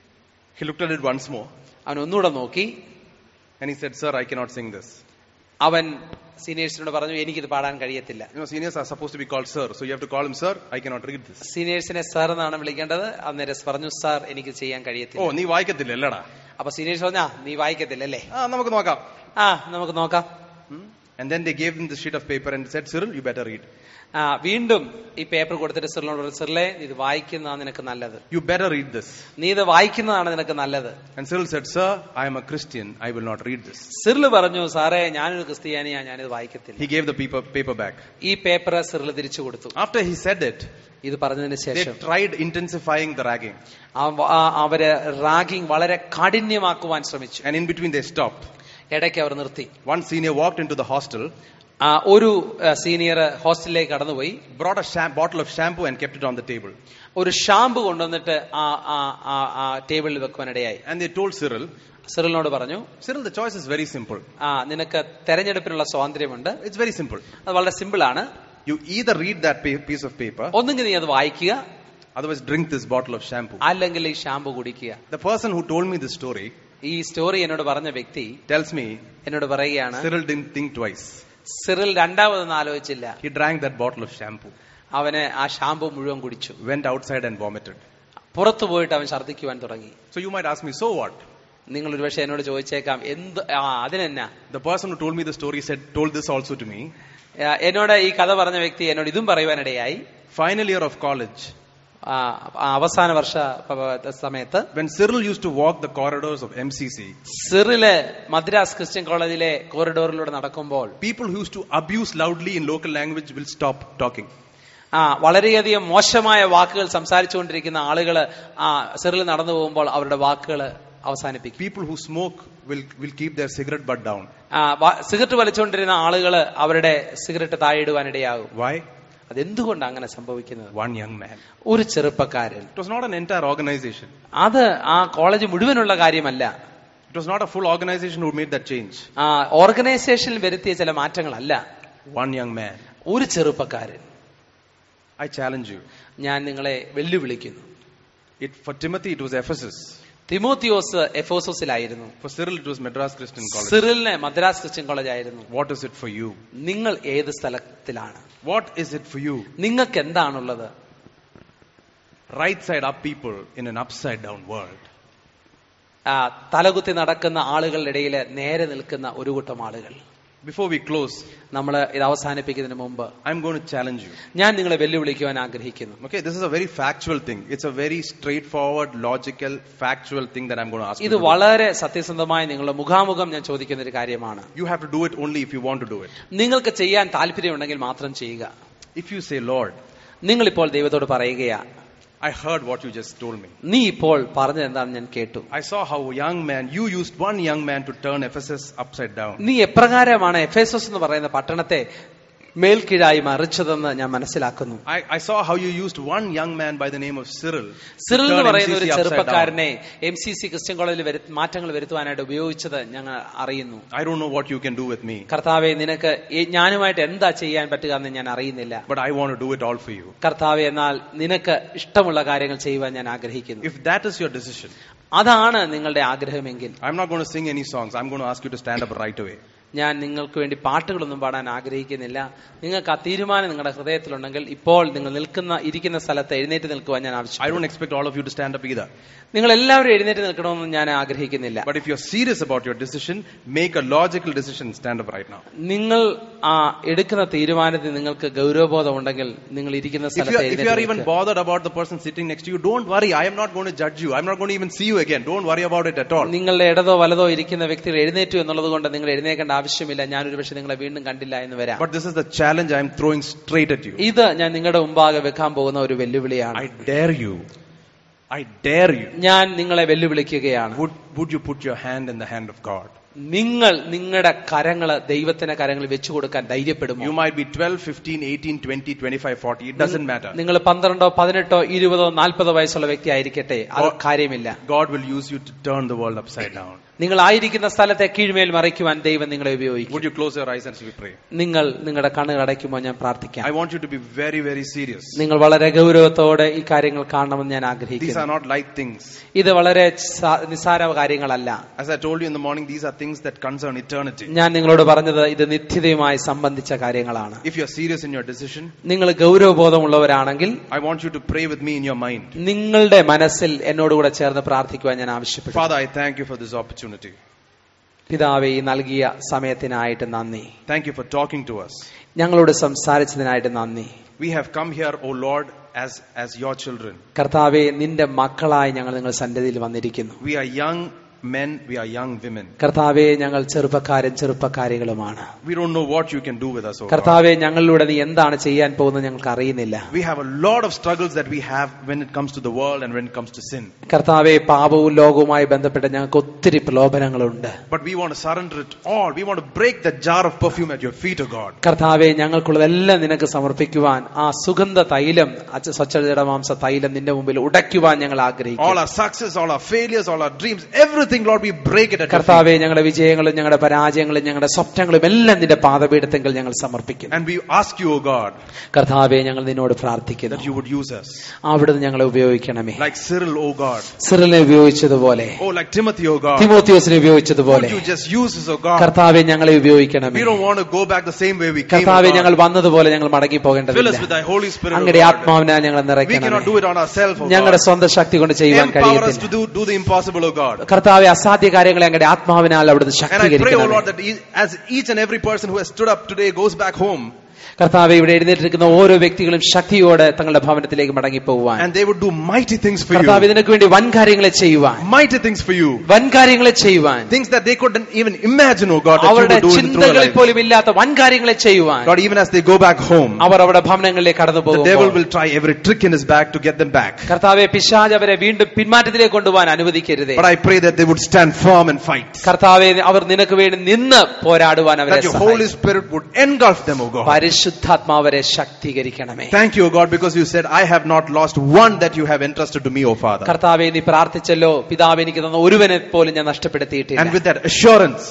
He looked at it once more അവൻ ഒന്നുകൂടെ നോക്കി and he said, Sir, I cannot sing this. അവൻ സീനിയേഴ്സിനോട് പറഞ്ഞു എനിക്കിത് പാടാൻ കഴിയത്തില്ല You know, seniors are supposed to be called Sir. So you have to call him Sir. I cannot read this. സീനിയേഴ്സിനെ sir എന്നാണ് വിളിക്കേണ്ടത് അന്നേരം പറഞ്ഞു സാർ എനിക്ക് ചെയ്യാൻ കഴിയത്തില്ല ഓ നീ വായിക്കത്തില്ല അല്ലടാ അപ്പൊ സീനിയേഴ്സ് പറഞ്ഞാ നീ വായിക്കത്തില്ലല്ലേ ആ നമുക്ക് നോക്കാം ആ നമുക്ക് നോക്കാം And then they gave him the sheet of paper and said, Cyril, you better read. ആ വീണ്ടും ഈ പേപ്പർ കൊടുത്തിട്ട് സിറിനോട് പറഞ്ഞു സിറിലെ നീ ഇത് വായിക്കുന്നതാണ് നിനക്ക് നല്ലത് You better read this. നീ ഇത് വായിക്കുന്നതാണ് നിനക്ക് നല്ലത് And Cyril said, Sir, I am a Christian. I will not read this. Cyril പറഞ്ഞു സാറേ ഞാനൊരു ക്രിസ്ത്യാനിയാ ഞാനിത് വായിക്കത്തില്ല He gave the paper, paper back. ഈ പേപ്പർ സിറിൽ തിരിച്ചു കൊടുത്തു After he said it, ഇത് പറഞ്ഞതിന് they ശേഷം tried intensifying the ragging. അവ- ആ- അവര് റാഗിങ് വളരെ കാഠിന്യമാക്കുവാൻ ശ്രമിച്ചു And in between, they stopped. ഇടയ്ക്ക് അവർ നിർത്തി One senior walked into the hostel, ആ, ഒരു സീനിയർ ഹോസ്റ്റലിലേക്ക് കടന്നുപോയി brought a sham- bottle of shampoo, and kept it on the table. ഒരു ഷാമ്പു കൊണ്ടുവന്നിട്ട് ആ ആ- ആ- ആ ടേബിളിൽ വെക്കുവാനിടയായി And they told Cyril, സിറിലിനോട് പറഞ്ഞു Cyril, the choice is very simple. ആ നിനക്ക് തെരഞ്ഞെടുപ്പിനുള്ള സ്വാതന്ത്ര്യമുണ്ട് It's very simple. അത് വളരെ സിമ്പിൾ ആണ് You either read that pa- piece of paper, ഒന്നുകിൽ നീ അത് വായിക്കുക otherwise drink this bottle of shampoo. അല്ലെങ്കിൽ ഈ ഷാമ്പു കുടിക്കുക The person who told me this story ഈ സ്റ്റോറി എന്നോട് പറഞ്ഞ വ്യക്തി tells me എന്നോട് പറയുകയാണ് Cyril didn't think twice. Cyril രണ്ടാമതൊന്നും ആലോചിച്ചില്ല He drank that bottle of shampoo, അവന് ആ ഷാമ്പു മുഴുവൻ കുടിച്ചു went outside and vomited. പുറത്തു പോയിട്ട് അവൻ ഛർദ്ദിക്കുവാൻ തുടങ്ങി So you might ask me, so what? നിങ്ങൾ ഒരുപക്ഷെ എന്നോട് ചോദിച്ചേക്കാം എന്ത് ആ അതിനെന്നാ The person who told me the story said, told this also to me. ആ, എന്നോട് ഈ കഥ പറഞ്ഞ വ്യക്തി എന്നോട് ഇതും പറയുവാനിടയായി Final year of college, ആ, ആ അവസാന വർഷ പ- സമയത്ത് when Cyril used to walk the corridors of MCC, Cyril Madras Christian കോളേജിലെ കോറിഡോറിലൂടെ നടക്കുമ്പോൾ people who used to abuse loudly in local language will stop talking. ആ വളരെയധികം മോശമായ വാക്കുകൾ സംസാരിച്ചുകൊണ്ടിരിക്കുന്ന ആളുകൾ ആ സിറിൽ നടന്നു പോകുമ്പോൾ അവരുടെ വാക്കുകൾ അവസാനിപ്പിക്കും People who smoke will, will keep their cigarette butt down. ആ വ- സിഗരറ്റ് വലിച്ചുകൊണ്ടിരുന്ന ആളുകൾ അവരുടെ സിഗരറ്റ് താഴെയിടുവാനിടയാകും Why? അതെന്തുകൊണ്ടാണ് അങ്ങനെ സംഭവിക്കുന്നത് One young man. ഒരു ചെറുപ്പക്കാരൻ It was not an entire organization. അത് ആ കോളേജ് മുഴുവനുള്ള കാര്യമല്ല It was not a full organization who made that change. ആ ഓർഗനൈസേഷനിൽ വരുത്തിയ ചില മാറ്റങ്ങളല്ല One young man. ഒരു ചെറുപ്പക്കാരൻ I challenge you. ഞാൻ നിങ്ങളെ വെല്ലുവിളിക്കുന്നു It, for Timothy, it was Ephesus. തിമോത്തിയോസ് എഫോസോസിലായിരുന്നു For Cyril, it was Madras Christian College. സിറിലിന് മദ്രാസ് ക്രിസ്ത്യൻ കോളേജ് ആയിരുന്നു What is it for you? നിങ്ങൾ ഏത് സ്ഥലത്തിലാണ് What is it for you? നിങ്ങൾക്ക് എന്താണുള്ളത് Right side up people in an upside down world. ആ, തലകുത്തി നടക്കുന്ന ആളുകളുടെ ഇടയിൽ നേരെ നിൽക്കുന്ന ഒരു കൂട്ടം ആളുകൾ Before we close, നമ്മൾ ഇത് അവസാനിപ്പിക്കുന്നതിന് മുമ്പ് I'm going to challenge you. ഞാൻ നിങ്ങളെ വെല്ലുവിളിക്കുവാൻ ആഗ്രഹിക്കുന്നു Okay, this is a very factual thing. It's a very straightforward, logical, factual thing that I'm going to ask you. ഇത് To do. വളരെ സത്യസന്ധമായി നിങ്ങളുടെ മുഖാമുഖം ഞാൻ ചോദിക്കുന്ന ഒരു കാര്യമാണ് You have to do it only if you want to do it. നിങ്ങൾക്ക് ചെയ്യാൻ താല്പര്യമുണ്ടെങ്കിൽ മാത്രം ചെയ്യുക If you say, Lord, നിങ്ങളിപ്പോൾ ദൈവത്തോട് പറയുകയാ I heard what you just told me. നീ ഇപ്പോൾ പറഞ്ഞത് എന്താണെന്ന് ഞാൻ കേട്ടു I saw how a young man, you used one young man to turn Ephesus upside down. നീ എപ്രകാരമാണ് എഫേസോസ് എന്ന് പറയുന്ന പട്ടണത്തെ മേൽക്കീഴായി മറിച്ചതെന്ന് ഞാൻ മനസ്സിലാക്കുന്നു I, I saw how you used one young man by the name of Cyril. to Cyril എന്ന് turn പറയുന്ന ഒരു MCC upside down. ചെറുപ്പക്കാരനെ എം സി സി ക്രിസ്ത്യൻ കോളേജിൽ വരു- മാറ്റങ്ങൾ വരുത്തുവാനായിട്ട് ഉപയോഗിച്ചത് ഞങ്ങൾ അറിയുന്നു I don't know what you can do with me, കർത്താവെ നിനക്ക് ഈ- ഞാനുമായിട്ട് എന്താ ചെയ്യാൻ പറ്റുക എന്ന് ഞാൻ അറിയുന്നില്ല but I want to do it all for you. കർത്താവെ എന്നാൽ നിനക്ക് ഇഷ്ടമുള്ള കാര്യങ്ങൾ ചെയ്യുവാൻ ഞാൻ ആഗ്രഹിക്കുന്നു If that is your decision, അതാണ് നിങ്ങളുടെ ആഗ്രഹമെങ്കിൽ I'm not going to sing any songs. I'm going to ask you to stand up right away. ഞാൻ നിങ്ങൾക്ക് വേണ്ടി പാട്ടുകളൊന്നും പാടാൻ ആഗ്രഹിക്കുന്നില്ല നിങ്ങൾക്ക് ആ തീരുമാനം നിങ്ങളുടെ ഹൃദയത്തിലുണ്ടെങ്കിൽ ഇപ്പോൾ നിങ്ങൾ നിൽക്കുന്ന ഇരിക്കുന്ന സ്ഥലത്ത് എഴുന്നേറ്റ് നിൽക്കുവാൻ ഞാൻ I ആവശ്യം don't expect all of you to stand up either. നിങ്ങൾ എല്ലാവരും എഴുന്നേറ്റ് നിൽക്കണമെന്ന് ഞാൻ ആഗ്രഹിക്കുന്നില്ല But if you're serious about your decision, make a logical decision. Stand up right now. നിങ്ങൾ ആ എടുക്കുന്ന തീരുമാനത്തിൽ നിങ്ങൾക്ക് ഗൗരവബോധം ഉണ്ടെങ്കിൽ നിങ്ങൾ ഇരിക്കുന്ന If you, സ്ഥലത്ത് are, if you are എഴുന്നേറ്റ് even നിൽക്കുക. bothered about the person sitting next to you, don't worry. I am not going to judge you. I'm not going to even see you again. Don't worry about it at all. നിങ്ങളുടെ ഇടതോ വലതോ ഇരിക്കുന്ന വ്യക്തികൾ എഴുന്നേറ്റു എന്നുള്ളത് കൊണ്ട് നിങ്ങൾ എഴുന്നേക്കേണ്ട ആവശ്യമില്ല ഞാൻ ഒരുപക്ഷെ നിങ്ങളെ വീണ്ടും കണ്ടില്ല എന്ന് വരാം But this is the challenge I'm throwing straight at you. ഇത് ഞാൻ നിങ്ങളുടെ മുമ്പാകെ വെക്കാൻ പോകുന്ന ഒരു വെല്ലുവിളിയാണ് I dare you. I dare you. ഞാൻ നിങ്ങളെ വെല്ലുവിളിക്കുകയാണ് Would, would you put your hand in the hand of God? നിങ്ങൾ നിങ്ങളുടെ കരങ്ങള് ദൈവത്തിന്റെ കരങ്ങളിൽ വെച്ചു കൊടുക്കാൻ ധൈര്യപ്പെടുമോ You might be 12, 15, 18, 20, 25, 40. It doesn't matter. നിങ്ങൾ പന്ത്രണ്ടോ പതിനെട്ടോ ഇരുപതോ നാൽപ്പതോ വയസ്സുള്ള വ്യക്തി ആയിരിക്കട്ടെ അത് കാര്യമില്ല God will use you to turn the world upside down. നിങ്ങൾ ആയിരിക്കുന്ന സ്ഥലത്തെ കീഴ്മേൽ മറിക്കുവാൻ ദൈവം നിങ്ങളെ ഉപയോഗിക്കും Would you close your eyes as we pray? നിങ്ങൾ നിങ്ങളുടെ കണ്ണുകൾ അടയ്ക്കുമ്പോൾ ഞാൻ പ്രാർത്ഥിക്കാം I want you to be very, very serious. നിങ്ങൾ വളരെ ഗൗരവത്തോടെ ഈ കാര്യങ്ങൾ കാണണമെന്ന് ഞാൻ These ആഗ്രഹിക്കുന്നു are not light things. ഇത് വളരെ സ- നിസ്സാര കാര്യങ്ങളല്ല As I told you in the morning, these are things that concern eternity. ഞാൻ നിങ്ങളോട് പറഞ്ഞത് ഇത് നിത്യതയുമായി സംബന്ധിച്ച കാര്യങ്ങളാണ് If you're serious in your decision, നിങ്ങൾ ഗൗരവബോധമുള്ളവരാണെങ്കിൽ I want you to pray with me in your mind. നിങ്ങളുടെ മനസ്സിൽ എന്നോടുകൂടെ ചേർന്ന് പ്രാർത്ഥിക്കുവാൻ ഞാൻ ആവശ്യപ്പെട്ടു Father, I thank you for this opportunity. പിതാവെ ഈ നൽകിയ സമയത്തിനായിട്ട് നന്ദി Thank you for talking to us. ഞങ്ങളോട് സംസാരിച്ചതിനായിട്ട് നന്ദി We have come here, O Lord, as, as your children. കർത്താവെ നിന്റെ മക്കളായി ഞങ്ങൾ നിങ്ങൾ സന്നിധിയിൽ വന്നിരിക്കുന്നു We are young men, we are young women. കർത്താവെ ഞങ്ങൾ ചെറുപ്പക്കാരും ചെറുപ്പക്കാരികളുമാണ് We don't know what you can do with us, O God. കർത്താവെ ഞങ്ങളിലൂടെ നീ എന്താണ് ചെയ്യാൻ പോകുന്നത് ഞങ്ങൾക്ക് അറിയുന്നില്ല We have a lot of struggles that we have when it comes to the world and when it comes to sin. കർത്താവെ പാപവും ലോകവുമായി ബന്ധപ്പെട്ട് ഞങ്ങൾക്ക് ഒത്തിരി പ്രലോഭനങ്ങളുണ്ട് But we want to surrender it all. We want to break that jar of perfume at your feet, O God. കർത്താവെ ഞങ്ങൾക്കുള്ളതെല്ലാം നിനക്ക് സമർപ്പിക്കുവാൻ ആ സുഗന്ധ തൈലം അച്ഛ സ്വച്ഛജടമാംസ തൈലം നിന്റെ മുമ്പിൽ ഉടയ്ക്കുവാൻ ഞങ്ങൾ All ആഗ്രഹിക്കുന്നു our success, all our failures, all our dreams, everything, Lord, we break it at your feet. കർത്താവെ ഞങ്ങളുടെ വിജയങ്ങളും ഞങ്ങളുടെ പരാജയങ്ങളും ഞങ്ങളുടെ സ്വപ്നങ്ങളും എല്ലാം നിന്റെ പാദപീഠത്തെങ്കിൽ ഞങ്ങൾ സമർപ്പിക്കുന്നു And we ask you, O God, കർത്താവെ ഞങ്ങൾ നിന്നോട് പ്രാർത്ഥിക്കുന്നു that you would use us. അവിടുന്ന് ഞങ്ങളെ ഉപയോഗിക്കണമേ Like Cyril, O God. സിറിനെ ഉപയോഗിച്ചതുപോലെ Oh, like Timothy, O God. തിമോത്തിയോസിനെ ഉപയോഗിച്ചതുപോലെ Would you just use us, O God? കർത്താവെ ഞങ്ങളെ ഉപയോഗിക്കണമേ We don't want to go back the same way we came, കർത്താവെ O ഞങ്ങൾ God. വന്നതുപോലെ ഞങ്ങൾ മടങ്ങി Fill us with പോകേണ്ടതില്ല thy Holy Spirit, O അങ്ങയുടെ God. ആത്മാവിനാൽ ഞങ്ങൾ We cannot നിറയ്ക്കണമേ do it on ourselves, O ഞങ്ങളുടെ God. സ്വന്തം ശക്തി കൊണ്ട് ചെയ്യുവാൻ Empower us to കഴിയത്തില്ല do, do the impossible, O God. കർത്താവെ അസാധ്യ കാര്യങ്ങളെ അങ്ങയുടെ ആത്മാവിനാൽ അവിടുന്ന് And I pray, O ശക്തീകരിക്കണം Lord, that e- as each and every person who has stood up today goes back home, കർത്താവെ ഇവിടെ എഴുന്നേറ്റിരിക്കുന്ന ഓരോ വ്യക്തികളും ശക്തിയോടെ തങ്ങളുടെ ഭവനത്തിലേക്ക് മടങ്ങി പോകുവാൻ and they would do mighty things for കർത്താവ് you. ഇതിനു വേണ്ടി വൻ കാര്യങ്ങളെ ചെയ്യുവാൻ Mighty things for you. വൻ കാര്യങ്ങളെ ചെയ്യുവാൻ Things that they couldn't even imagine, O God, that you അവരുടെ would do in through their ചിന്തകളിൽ life. പോലും ഇല്ലാത്ത വൻ കാര്യങ്ങളെ ചെയ്യുവാൻ Lord, even as they go back home, അവർ അവരുടെ ഭവനങ്ങളിലേക്ക് കടന്നു the devil പോകുമ്പോൾ will try every trick in his bag to get them back. കർത്താവെ പിശാജ് അവരെ വീണ്ടും പിന്മാറ്റത്തിലേക്ക് കൊണ്ടുപോകാൻ അനുവദിക്കരുതേ But I pray that they would stand firm and fight. കർത്താവെ അവർ നിനക്ക് വേണ്ടി നിന്ന് പോരാടുവാൻ അവരെ That your Holy സഹായിക്കും. Spirit would engulf them, O God. പരിശുദ്ധാത്മാവരെ ശക്തീകരിക്കണമേ Thank you, O God, because you said, I have not lost one that you have entrusted to me, O Father. കർത്താവെ നീ പ്രാർത്ഥിച്ചല്ലോ പിതാവ് എനിക്ക് തന്ന ഒരുവനെ പോലും ഞാൻ And നഷ്ടപ്പെടുത്തിയിട്ടില്ല with that assurance,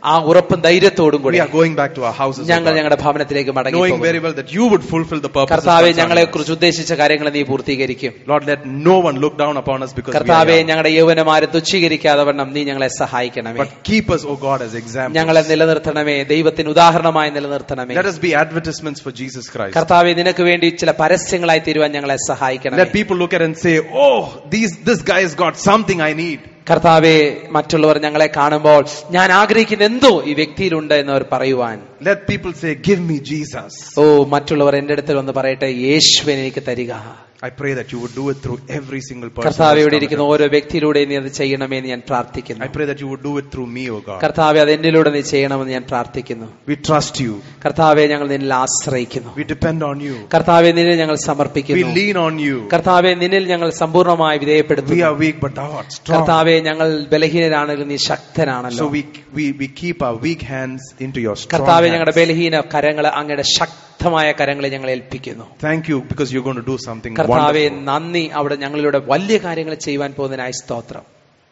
ആ ഉറപ്പും ധൈര്യത്തോടും കൂടി we are going back to our houses, O ഞങ്ങൾ God, ഞങ്ങളുടെ ഭവനത്തിലേക്ക് മടങ്ങി knowing പോകുന്നു. very well that you would fulfill the purpose. കർത്താവെ ഞങ്ങളെ കുറിച്ച് ഉദ്ദേശിച്ച കാര്യങ്ങൾ നീ പൂർത്തീകരിക്കും Lord, let no one look down upon us because we are കർത്താവെ young. ഞങ്ങളുടെ യൗവനമാരെ തുച്ഛീകരിക്കാതെ വണ്ണം നീ ഞങ്ങളെ സഹായിക്കണമേ But keep us, O God, as examples. ഞങ്ങളെ നിലനിർത്തണമേ ദൈവത്തിന് ഉദാഹരണമായി നിലനിർത്തണമേ Let us be advertisements for Jesus Christ. കർത്താവെ നിനക്ക് വേണ്ടി ചില പരസ്യങ്ങളായി തീരുവാൻ ഞങ്ങളെ സഹായിക്കണമേ Let people look at it and say, "Oh, these this guy has got something I need." കർത്താവെ മറ്റുള്ളവർ ഞങ്ങളെ കാണുമ്പോൾ ഞാൻ ആഗ്രഹിക്കുന്ന എന്തോ ഈ വ്യക്തിയിലുണ്ട് എന്നവർ പറയുവാൻ Let people say, "Give me Jesus." ഓ മറ്റുള്ളവർ എന്റെ അടുത്ത് വന്ന് പറയട്ടെ യേശുവിനെ എനിക്ക് തരിക I pray that you would do it through every single person. കർത്താവ് who's ഇവിടെ come ഇരിക്കുന്ന here. ഓരോ വ്യക്തിയിലൂടെ നീ അത് ചെയ്യണമേ എന്ന് ഞാൻ I പ്രാർത്ഥിക്കുന്നു pray that you would do it through me, O God. കർത്താവെ അത് എന്നിലൂടെ നീ ചെയ്യണമെന്ന് ഞാൻ പ്രാർത്ഥിക്കുന്നു We trust you. കർത്താവെ ഞങ്ങൾ നിന്നിൽ ആശ്രയിക്കുന്നു We depend on you. കർത്താവെ നിന്നിൽ ഞങ്ങൾ We സമർപ്പിക്കുന്നു lean on you. കർത്താവെ നിന്നിൽ ഞങ്ങൾ സമ്പൂർണ്ണമായി We വിധേയപ്പെടുത്തുന്നു are weak, but thou art strong. കർത്താവെ ഞങ്ങൾ ബലഹീനരാണെങ്കിലും നീ ശക്തനാണല്ലോ So we, we, we keep our weak hands into your strong കർത്താവെ ഞങ്ങളുടെ hands. ബലഹീന കരങ്ങൾ അങ്ങയുടെ ശക്തമായ കരങ്ങളെ ഞങ്ങൾ ഏൽപ്പിക്കുന്നു Thank you because you're going to do something കർത്താവെ wonderful. നന്ദി അവിടെ ഞങ്ങളിലൂടെ വലിയ കാര്യങ്ങൾ ചെയ്യുവാൻ പോകുന്നതിനായി സ്തോത്രം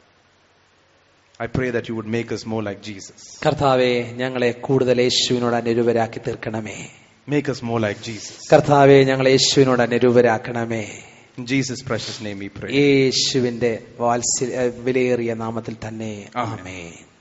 I pray that you would make us more like Jesus. കർത്താവെ ഞങ്ങളെ കൂടുതൽ യേശുവിനോട് അനുരൂപരാക്കി തീർക്കണമേ Make us more like Jesus. കർത്താവെ ഞങ്ങളെ യേശുവിനോട് അനുരൂപരാക്കണമേ In Jesus' precious name we pray. യേശുവിന്റെ വാത്സല്യ വിലയേറിയ നാമത്തിൽ തന്നെ ആമേൻ. ആമേൻ